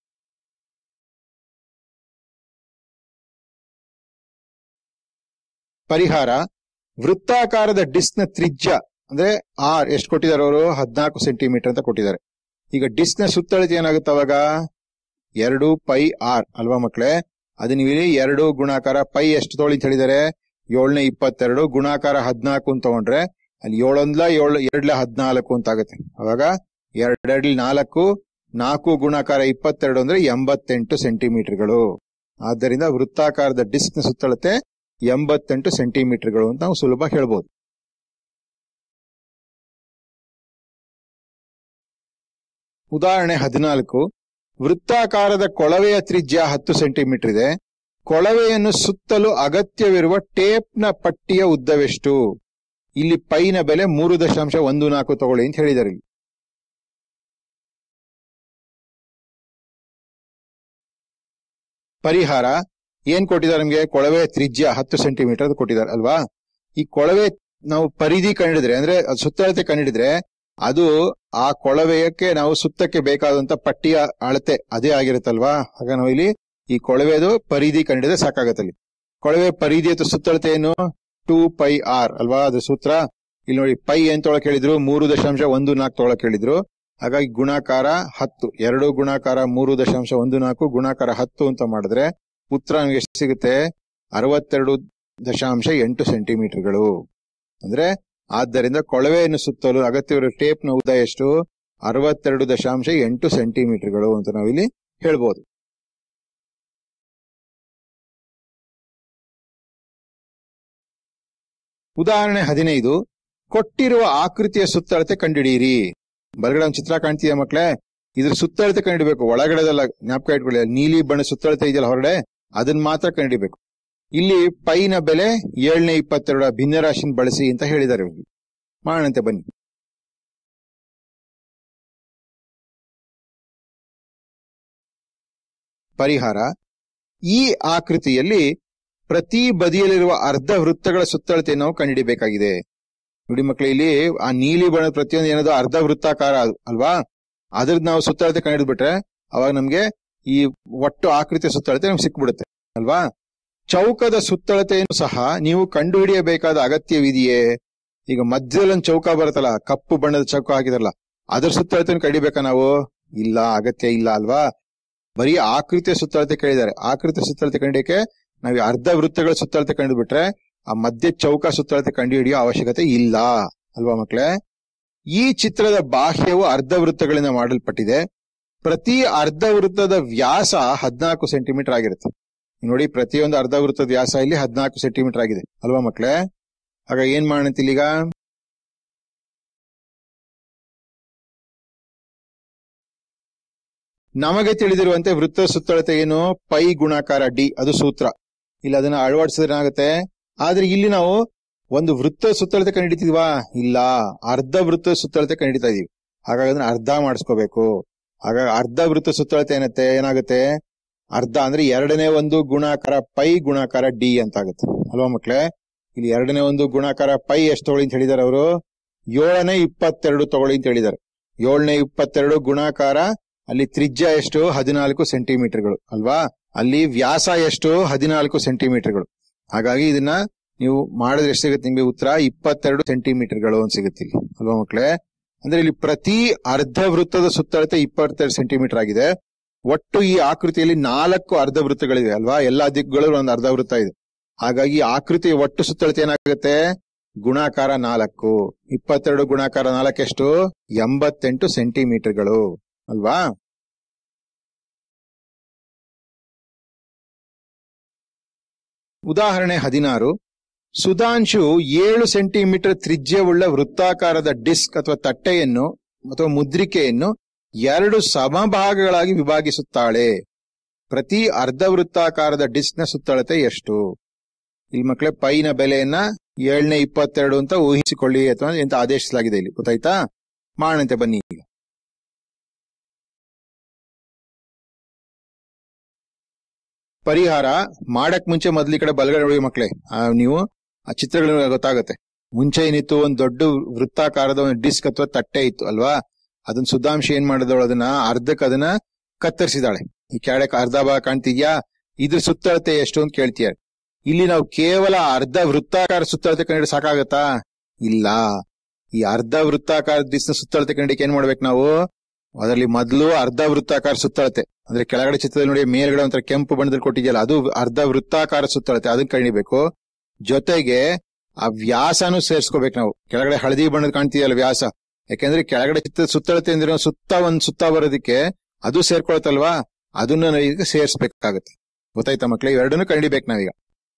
ಪರಿಹಾರ ವೃತ್ತಾಕಾರದ ಡಿಸ್ಕ್ ನ ತ್ರಿಜ್ಯ ಅಂದ್ರೆ ಆರ್ ಎಷ್ಟು ಕೊಟ್ಟಿದ್ದಾರೆ ಅವರು ಹದಿನಾಲ್ಕು ಸೆಂಟಿಮೀಟರ್ ಅಂತ ಕೊಟ್ಟಿದ್ದಾರೆ ಈಗ ಡಿಸ್ಕ್ ನ ಸುತ್ತಳತೆ ಏನಾಗುತ್ತೆ ಅವಾಗ ಎರಡು ಪೈ ಆರ್ ಅಲ್ವಾ ಮಕ್ಕಳೇ ಅದು ನೀವು ಇಲ್ಲಿ ಎರಡು ಗುಣಾಕಾರ ಪೈ ಎಷ್ಟು ತಗೊಳ್ಳಿ ಅಂತ ಹೇಳಿದ್ದಾರೆ ಏಳನೇ ಇಪ್ಪತ್ತೆರಡು ಗುಣಾಕಾರ ಹದಿನಾಲ್ಕು ಅಂತ ತಗೊಂಡ್ರೆ ಅಲ್ಲಿ ಏಳೊಂದ್ಲ ಏಳು ಎರಡ್ಲ ಹದಿನಾಲ್ಕು ಅಂತ ಆಗುತ್ತೆ ಅವಾಗ ಎರಡೆರಡ್ಲಿ ನಾಲ್ಕು ನಾಲ್ಕು ಗುಣಾಕಾರ ಇಪ್ಪತ್ತೆರಡು ಅಂದ್ರೆ ಎಂಬತ್ತೆಂಟು ಸೆಂಟಿಮೀಟರ್ಗಳು ಆದ್ದರಿಂದ ವೃತ್ತಾಕಾರದ ಡಿಸ್ಕ್ ನ ಸುತ್ತಳತೆ ಎಂಬತ್ತೆಂಟು ಸೆಂಟಿಮೀಟರ್ಗಳು ಅಂತ ನಾವು ಸುಲಭ ಹೇಳ್ಬೋದು ಉದಾಹರಣೆ ಹದಿನಾಲ್ಕು ವೃತ್ತಾಕಾರದ ಕೊಳವೆಯ ತ್ರಿಜ್ಯ ಹತ್ತು ಸೆಂಟಿಮೀಟರ್ ಇದೆ ಕೊಳವೆಯನ್ನು ಸುತ್ತಲು ಅಗತ್ಯವಿರುವ ಟೇಪ್ನ ಪಟ್ಟಿಯ ಉದ್ದವೆಷ್ಟು ಇಲ್ಲಿ ಪೈನ ಬೆಲೆ ಮೂರು ದಶಾಂಶ ಒಂದು ನಾಲ್ಕು ತಗೊಳ್ಳಿ ಅಂತ ಹೇಳಿದ್ದಾರೆ ಇಲ್ಲಿ. ಪರಿಹಾರ ಏನ್ ಕೊಟ್ಟಿದ್ದಾರೆ ನಮ್ಗೆ ಕೊಳವೆ ತ್ರಿಜ್ಯ ಹತ್ತು ಸೆಂಟಿಮೀಟರ್ ಅದು ಕೊಟ್ಟಿದ್ದಾರೆ ಅಲ್ವಾ ಈ ಕೊಳವೆ ನಾವು ಪರಿಧಿ ಕಂಡಿಡಿದ್ರೆ ಅಂದ್ರೆ ಅದು ಸುತ್ತಳತೆ ಕಂಡಿಡಿದ್ರೆ ಅದು ಆ ಕೊಳವೆಯಕ್ಕೆ ನಾವು ಸುತ್ತಕ್ಕೆ ಬೇಕಾದಂತ ಪಟ್ಟಿಯ ಅಳತೆ ಅದೇ ಆಗಿರುತ್ತಲ್ವಾ ಆಗ ನಾವು ಇಲ್ಲಿ ಈ ಕೊಳವೆದು ಪರಿಧಿ ಕಂಡಿದ್ರೆ ಸಾಕಾಗತ್ತೆ ಅಲ್ಲಿ ಕೊಳವೆ ಪರಿಧಿ ಅಥವಾ ಸುತ್ತಳತೆ ಏನು ಟೂ ಪೈ ಆರ್ ಅಲ್ವಾ ಅದು ಸೂತ್ರ ಇಲ್ಲಿ ನೋಡಿ ಪೈ ಏನ್ ತೊಳಕ್ ಹೇಳಿದ್ರು ಮೂರು ದಶಾಂಶ ಒಂದು ನಾಲ್ಕು ತೊಳಕ್ ಹೇಳಿದ್ರು ಹಾಗಾಗಿ ಗುಣಾಕಾರ ಹತ್ತು ಎರಡು ಗುಣಾಕಾರ ಮೂರು ದಶಾಂಶ ಒಂದು ನಾಲ್ಕು ಗುಣಾಕಾರ ಹತ್ತು ಅಂತ ಮಾಡಿದ್ರೆ ಉತ್ತರ ನಮ್ಗೆ ಎಷ್ಟು ಸಿಗುತ್ತೆ ಅರವತ್ತೆರಡು ದಶಾಂಶ ಎಂಟು ಸೆಂಟಿಮೀಟರ್ಗಳು ಅಂದ್ರೆ ಆದ್ದರಿಂದ ಕೊಳವೆಯನ್ನು ಸುತ್ತಲು ಅಗತ್ಯವಿರುವ ಟೇಪ್ನ ಉದ್ದ ಎಷ್ಟು ಅರವತ್ತೆರಡು ದಶಾಂಶ ಎಂಟು ಸೆಂಟಿಮೀಟರ್ಗಳು ಅಂತ ನಾವಿಲ್ಲಿ ಹೇಳ್ಬೋದು ಉದಾಹರಣೆ ಹದಿನೈದು ಕೊಟ್ಟಿರುವ ಆಕೃತಿಯ ಸುತ್ತಳತೆ ಕಂಡುಹಿಡಿಯಿರಿ ಬಲಗಡೆ ಒಂದು ಚಿತ್ರ ಕಾಣ್ತಿದೆ ಮಕ್ಳೇ ಇದ್ರ ಸುತ್ತಳತೆ ಕಂಡಿಡ್ಬೇಕು ಒಳಗಡೆದೆಲ್ಲ ಜ್ಞಾಪಕ ಇಟ್ಕೊಳ್ಳಿ ನೀಲಿ ಬಣ್ಣ ಸುತ್ತಳತೆ ಇದೆಯಲ್ಲ ಹೊರಗಡೆ ಅದನ್ನ ಮಾತ್ರ ಕಂಡಿಡ್ಬೇಕು ಇಲ್ಲಿ ಪೈನ ಬೆಲೆ ಏಳನೇ ಇಪ್ಪತ್ತೆರಡು ಭಿನ್ನರಾಶಿನ ಬಳಸಿ ಅಂತ ಹೇಳಿದ್ದಾರೆ ಇವ್ರಿಗೆ ಮಾಡೋಣಂತೆ ಬನ್ನಿ ಪರಿಹಾರ ಈ ಆಕೃತಿಯಲ್ಲಿ ಪ್ರತಿ ಬದಿಯಲ್ಲಿರುವ ಅರ್ಧ ವೃತ್ತಗಳ ಸುತ್ತಳತೆ ನಾವು ಕಂಡುಹಿಡಿಬೇಕಾಗಿದೆ ನೋಡಿ ಮಕ್ಕಳು ಇಲ್ಲಿ ಆ ನೀಲಿ ಬಣ್ಣದ ಪ್ರತಿಯೊಂದು ಏನದು ಅರ್ಧ ವೃತ್ತಾಕಾರ ಅದು, ಅಲ್ವಾ ಅದ್ರದ್ದು ನಾವು ಸುತ್ತಳತೆ ಕಂಡುಹಿಡಿದ್ಬಿಟ್ರೆ ಅವಾಗ ನಮ್ಗೆ ಈ ಒಟ್ಟು ಆಕೃತಿಯ ಸುತ್ತಳತೆ ನಮ್ಗೆ ಸಿಕ್ಬಿಡುತ್ತೆ ಅಲ್ವಾ ಚೌಕದ ಸುತ್ತಳತೆಯನ್ನು ಸಹ ನೀವು ಕಂಡುಹಿಡಿಯಬೇಕಾದ ಅಗತ್ಯವಿದೆಯೇ ಈಗ ಮಧ್ಯದಲ್ಲಿ ಒಂದು ಚೌಕ ಬರುತ್ತಲ್ಲ ಕಪ್ಪು ಬಣ್ಣದ ಚೌಕ ಹಾಕಿದಾರಲ್ಲ ಅದ್ರ ಸುತ್ತಳತೆಯನ್ನು ಕಂಡಿಬೇಕಾ ನಾವು ಇಲ್ಲ ಅಗತ್ಯ ಇಲ್ಲ ಅಲ್ವಾ ಬರೀ ಆಕೃತಿಯ ಸುತ್ತಳತೆ ಕೇಳಿದ್ದಾರೆ ಆಕೃತಿಯ ಸುತ್ತಳತೆ ಕಂಡಿಕ್ಕೆ ನಾವು ಈ ಅರ್ಧ ವೃತ್ತಗಳ ಸುತ್ತಳತೆ ಕಂಡುಬಿಟ್ರೆ ಆ ಮಧ್ಯ ಚೌಕ ಸುತ್ತಳತೆ ಕಂಡುಹಿಡಿಯೋ ಅವಶ್ಯಕತೆ ಇಲ್ಲ ಅಲ್ವಾ ಮಕ್ಕಳೇ ಈ ಚಿತ್ರದ ಬಾಹ್ಯವು ಅರ್ಧ ವೃತ್ತಗಳಿಂದ ಮಾಡಲ್ಪಟ್ಟಿದೆ ಪ್ರತಿ ಅರ್ಧ ವೃತ್ತದ ವ್ಯಾಸ ಹದಿನಾಲ್ಕು ಸೆಂಟಿಮೀಟರ್ ಆಗಿರುತ್ತೆ ನೋಡಿ ಪ್ರತಿಯೊಂದು ಅರ್ಧ ವೃತ್ತದ ವ್ಯಾಸ ಇಲ್ಲಿ ಹದಿನಾಲ್ಕು ಸೆಂಟಿಮೀಟರ್ ಆಗಿದೆ ಅಲ್ವಾ ಮಕ್ಕಳೇ ಆಗ ಏನ್ ಮಾಡಂತಿಲ್ಲ ಈಗ ನಮಗೆ ತಿಳಿದಿರುವಂತೆ ವೃತ್ತ ಸುತ್ತಳತೆ ಏನು ಪೈ ಗುಣಾಕಾರ ಡಿ ಅದು ಸೂತ್ರ ಇಲ್ಲಿ ಅದನ್ನ ಅಳವಡಿಸಿದ್ರೆ ಏನಾಗುತ್ತೆ ಆದ್ರೆ ಇಲ್ಲಿ ನಾವು ಒಂದು ವೃತ್ತ ಸುತ್ತಳತೆ ಕಂಡಿಡಿತೀವಾ ಇಲ್ಲ ಅರ್ಧ ವೃತ್ತ ಸುತ್ತಳತೆ ಕಂಡಿಡಿತಾ ಇದೀವಿ ಹಾಗಾಗಿ ಅದನ್ನ ಅರ್ಧ ಮಾಡಿಸ್ಕೋಬೇಕು ಹಾಗಾಗಿ ಅರ್ಧ ವೃತ್ತ ಸುತ್ತಳತೆ ಏನತ್ತೆ ಏನಾಗುತ್ತೆ ಅರ್ಧ ಅಂದ್ರೆ ಎರಡನೇ ಒಂದು ಗುಣಾಕಾರ ಪೈ ಗುಣಾಕಾರ ಡಿ ಅಂತ ಆಗುತ್ತೆ ಅಲ್ವಾ ಮಕ್ಳೇ ಇಲ್ಲಿ ಎರಡನೇ ಒಂದು ಗುಣಾಕಾರ ಪೈ ಎಷ್ಟು ತಗೊಳ್ಳಿ ಅಂತ ಹೇಳಿದಾರೆ ಅವರು ಏಳನೇ ಇಪ್ಪತ್ತೆರಡು ತಗೊಳ್ಳಿ ಅಂತ ಹೇಳಿದ್ದಾರೆ ಏಳನೇ ಇಪ್ಪತ್ತೆರಡು ಗುಣಾಕಾರ ಅಲ್ಲಿ ತ್ರಿಜ್ಯ ಎಷ್ಟು ಹದಿನಾಲ್ಕು ಸೆಂಟಿಮೀಟರ್ಗಳು ಅಲ್ವಾ ಅಲ್ಲಿ ವ್ಯಾಸ ಎಷ್ಟು ಹದಿನಾಲ್ಕು ಸೆಂಟಿಮೀಟರ್ಗಳು ಹಾಗಾಗಿ ಇದನ್ನ ನೀವು ಮಾಡಿದ್ರೆ ಎಷ್ಟು ಸಿಗುತ್ತೆ ನಿಮ್ಗೆ ಉತ್ತರ ಇಪ್ಪತ್ತೆರಡು ಸೆಂಟಿಮೀಟರ್ಗಳು ಅಂತ ಸಿಗುತ್ತೆ ಇಲ್ಲಿ ಅಲ್ವಾ ಮಕ್ಳೇ ಅಂದ್ರೆ ಇಲ್ಲಿ ಪ್ರತಿ ಅರ್ಧ ವೃತ್ತದ ಸುತ್ತಳತೆ ಇಪ್ಪತ್ತೆರಡು ಸೆಂಟಿಮೀಟರ್ ಆಗಿದೆ ಒಟ್ಟು ಈ ಆಕೃತಿಯಲ್ಲಿ ನಾಲ್ಕು ಅರ್ಧ ವೃತ್ತಗಳಿವೆ ಅಲ್ವಾ ಎಲ್ಲಾ ದಿಕ್ಕುಗಳು ಒಂದು ಅರ್ಧ ವೃತ್ತ ಇದೆ ಹಾಗಾಗಿ ಈ ಆಕೃತಿಯ ಒಟ್ಟು ಸುತ್ತಳತೆ ಏನಾಗುತ್ತೆ ಗುಣಾಕಾರ ನಾಲ್ಕು ಇಪ್ಪತ್ತೆರಡು ಗುಣಾಕಾರ ನಾಲ್ಕೆಷ್ಟು ಎಂಬತ್ತೆಂಟು ಸೆಂಟಿಮೀಟರ್ಗಳು ಅಲ್ವಾ ಉದಾಹರಣೆ ಹದಿನಾರು ಸುಧಾಂಶು ಏಳು ಸೆಂಟಿಮೀಟರ್ ತ್ರಿಜ್ಯವುಳ್ಳ ವೃತ್ತಾಕಾರದ ಡಿಸ್ಕ್ ಅಥವಾ ತಟ್ಟೆಯನ್ನು ಅಥವಾ ಮುದ್ರಿಕೆಯನ್ನು ಎರಡು ಸಮಭಾಗಗಳಾಗಿ ವಿಭಾಗಿಸುತ್ತಾಳೆ ಪ್ರತಿ ಅರ್ಧ ವೃತ್ತಾಕಾರದ ಡಿಸ್ಕ್ನ ಸುತ್ತಳತೆ ಎಷ್ಟು ಇಲ್ಲಿ ಮಕ್ಕಳೇ ಪೈನ ಬೆಲೆಯನ್ನ ಏಳನೇ ಇಪ್ಪತ್ತೆರಡು ಅಂತ ಊಹಿಸಿಕೊಳ್ಳಿ ಅಥವಾ ಎಂತ ಆದೇಶಿಸಲಾಗಿದೆ ಇಲ್ಲಿ ಗೊತ್ತಾಯ್ತಾ ಮಾಡಂತೆ ಬನ್ನಿ ಈಗ ಪರಿಹಾರ ಮಾಡಕ್ ಮುಂಚೆ ಮೊದ್ಲು ಈ ಕಡೆ ಬಲಗಡೆ ನೋಡಿ ಮಕ್ಳೇ ಆ, ನೀವು ಆ ಚಿತ್ರಗಳು ಗೊತ್ತಾಗುತ್ತೆ ಮುಂಚೆ ಏನಿತ್ತು ಒಂದ್ ದೊಡ್ಡ ವೃತ್ತಾಕಾರದ ಒಂದು ಡಿಸ್ಕ್ ಅಥವಾ ತಟ್ಟೆ ಇತ್ತು ಅಲ್ವಾ ಅದನ್ನ ಸುಧಾಂಶ ಏನ್ ಮಾಡಿದವಳು ಅದನ್ನ ಅರ್ಧಕ್ ಅದನ್ನ ಕತ್ತರಿಸಿದಾಳೆ ಈ ಕೆಳಕ್ಕೆ ಅರ್ಧ ಭಾಗ ಕಾಣ್ತಿದ್ಯಾ ಇದ್ರ ಸುತ್ತಳತೆ ಎಷ್ಟು ಅಂತ ಕೇಳ್ತೀಯ ಇಲ್ಲಿ ನಾವು ಕೇವಲ ಅರ್ಧ ವೃತ್ತಾಕಾರ ಸುತ್ತಳತೆ ಕಂಡು ಸಾಕಾಗತ್ತಾ ಇಲ್ಲ ಈ ಅರ್ಧ ವೃತ್ತಾಕಾರ ಡಿಸ್ಕ್ ಸುತ್ತಳತೆ ಕಂಡಿಕ್ಕೆ ಏನ್ ಮಾಡ್ಬೇಕು ನಾವು ಅದರಲ್ಲಿ ಮೊದಲು ಅರ್ಧ ವೃತ್ತಾಕಾರ ಸುತ್ತಳತೆ ಅಂದ್ರೆ ಕೆಳಗಡೆ ಚಿತ್ರದಲ್ಲಿ ನೋಡಿ ಮೇಲ್ಗಡೆ ಒಂಥರ ಕೆಂಪು ಬಣ್ಣದಲ್ಲಿ ಕೊಟ್ಟಿದೆಯಲ್ಲ ಅದು ಅರ್ಧ ವೃತ್ತಾಕಾರ ಸುತ್ತಳತೆ ಅದನ್ನ ಕಂಡಿಬೇಕು ಜೊತೆಗೆ ಆ ವ್ಯಾಸನೂ ಸೇರ್ಸ್ಕೋಬೇಕು ನಾವು ಕೆಳಗಡೆ ಹಳದಿ ಬಣ್ಣದ ಕಾಣ್ತೀಯಲ್ಲ ವ್ಯಾಸ ಯಾಕೆಂದ್ರೆ ಕೆಳಗಡೆ ಚಿತ್ರ ಸುತ್ತಳತೆ ಅಂದ್ರೆ ಸುತ್ತ ಒಂದ್ ಸುತ್ತ ಬರೋದಕ್ಕೆ ಅದು ಸೇರ್ಕೊಳತ್ತಲ್ವಾ ಅದನ್ನ ನಾವು ಈಗ ಸೇರ್ಸ್ಬೇಕಾಗತ್ತೆ ಗೊತ್ತಾಯ್ತಾ ಮಕ್ಳು ಇವೆರಡನ್ನು ಕಂಡಿಬೇಕು ನಾವೀಗ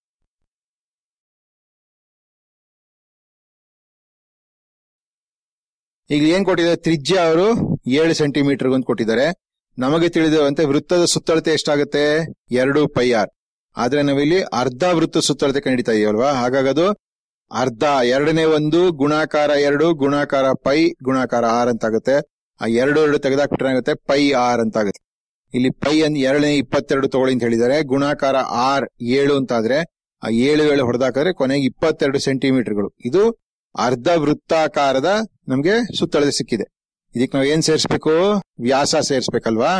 ಈಗ ಏನ್ ಕೊಟ್ಟಿದ್ದಾರೆ ತ್ರಿಜ್ಯ ಅವರು ಏಳು ಸೆಂಟಿಮೀಟರ್ ಒಂದು ಕೊಟ್ಟಿದ್ದಾರೆ ನಮಗೆ ತಿಳಿದಿರುವಂತೆ ವೃತ್ತದ ಸುತ್ತಳತೆ ಎಷ್ಟಾಗುತ್ತೆ ಎರಡು ಪೈ ಆರ್ ಆದ್ರೆ ನಾವಿಲ್ಲಿ ಅರ್ಧ ವೃತ್ತ ಸುತ್ತಳತೆ ಕಂಡಿತಾ ಇದೀವಲ್ವಾ ಹಾಗಾಗಿ ಅದು ಅರ್ಧ ಎರಡನೇ ಒಂದು ಗುಣಾಕಾರ ಎರಡು ಗುಣಾಕಾರ ಪೈ ಗುಣಾಕಾರ ಆರ್ ಅಂತ ಆಗುತ್ತೆ ಆ ಎರಡು ಎರಡು ತೆಗೆದಾಕ್ಬಿಟ್ರೆ ಆಗುತ್ತೆ ಪೈ ಆರ್ ಅಂತ ಆಗುತ್ತೆ ಇಲ್ಲಿ ಪೈ ಅನ್ ಎರಡನೇ ಇಪ್ಪತ್ತೆರಡು ತಗೊಳ್ಳಿ ಅಂತ ಹೇಳಿದ್ದಾರೆ ಗುಣಾಕಾರ ಆರ್ ಏಳು ಅಂತ ಆದ್ರೆ ಆ ಏಳು ಏಳು ಹೊಡೆದಾಕಿದ್ರೆ ಕೊನೆಗೆ ಇಪ್ಪತ್ತೆರಡು ಸೆಂಟಿಮೀಟರ್ಗಳು ಇದು ಅರ್ಧ ವೃತ್ತಾಕಾರದ ನಮ್ಗೆ ಸುತ್ತಳತೆ ಸಿಕ್ಕಿದೆ ಇದಕ್ಕೆ ನಾವು ಏನ್ ಸೇರಿಸ್ಬೇಕು ವ್ಯಾಸ ಸೇರಿಸ್ಬೇಕಲ್ವಾ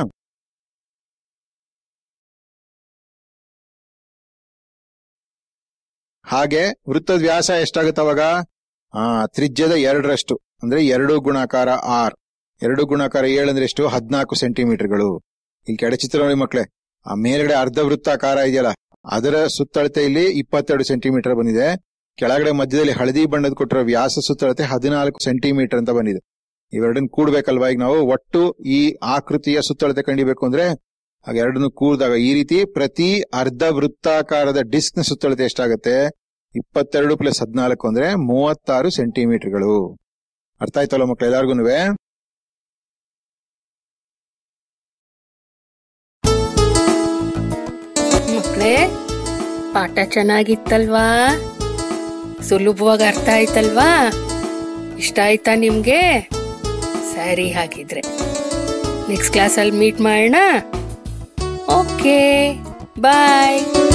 ಹಾಗೆ ವೃತ್ತದ ವ್ಯಾಸ ಎಷ್ಟಾಗುತ್ತೆ ಅವಾಗ ಆ ತ್ರಿಜ್ಯದ ಎರಡರಷ್ಟು ಅಂದ್ರೆ ಎರಡು ಗುಣಾಕಾರ ಆರ್ ಎರಡು ಗುಣಾಕಾರ ಏಳು ಅಂದ್ರೆ ಎಷ್ಟು ಹದಿನಾಲ್ಕು ಸೆಂಟಿಮೀಟರ್ಗಳು ಇಲ್ಲಿ ಕೆಡೆ ಚಿತ್ರ ನೋಡಿ ಮಕ್ಳೇ ಆ ಮೇಲ್ಗಡೆ ಅರ್ಧ ವೃತ್ತಾಕಾರ ಇದೆಯಲ್ಲ ಅದರ ಸುತ್ತಳತೆ ಇಲ್ಲಿ ಇಪ್ಪತ್ತೆರಡು ಸೆಂಟಿಮೀಟರ್ ಬಂದಿದೆ ಕೆಳಗಡೆ ಮಧ್ಯದಲ್ಲಿ ಹಳದಿ ಬಣ್ಣದ ಕೊಟ್ಟಿರೋ ವ್ಯಾಸ ಸುತ್ತಳತೆ ಹದಿನಾಲ್ಕು ಸೆಂಟಿಮೀಟರ್ ಅಂತ ಬಂದಿದೆ ಇವೆರಡನ್ನ ಕೂಡ್ಬೇಕಲ್ವಾ ಈಗ ನಾವು ಒಟ್ಟು ಈ ಆಕೃತಿಯ ಸುತ್ತಳತೆ ಕಂಡಿಬೇಕು ಅಂದ್ರೆ ಹಾಗೆ ಎರಡನ್ನು ಕೂಡಿದಾಗ ಈ ರೀತಿ ಪ್ರತಿ ಅರ್ಧ ವೃತ್ತಾಕಾರದ ಡಿಸ್ಕ್ ನ ಸುತ್ತಳತೆ ಎಷ್ಟಾಗುತ್ತೆ ಇಪ್ಪತ್ತೆರಡು ಪ್ಲಸ್ ಹದಿನಾಲ್ಕು ಅಂದ್ರೆ ಮೂವತ್ತಾರು ಸೆಂಟಿಮೀಟರ್ಗಳು ಅರ್ಥ ಆಯ್ತಲ್ಲ ಮಕ್ಳು ಎಲ್ಲಾರ್ಗು ಮಕ್ಕಳೇ ಪಾಠ ಚೆನ್ನಾಗಿತ್ತಲ್ವಾ ಸುಲಭವಾಗಿ ಅರ್ಥ ಆಯ್ತಲ್ವಾ ಇಷ್ಟ ಆಯ್ತಾ ನಿಮ್ಗೆ ಸರಿ ಹಾಗಿದ್ರೆ ನೆಕ್ಸ್ಟ್ ಕ್ಲಾಸಲ್ಲಿ ಮೀಟ್ ಮಾಡೋಣ ಓಕೆ ಬಾಯ್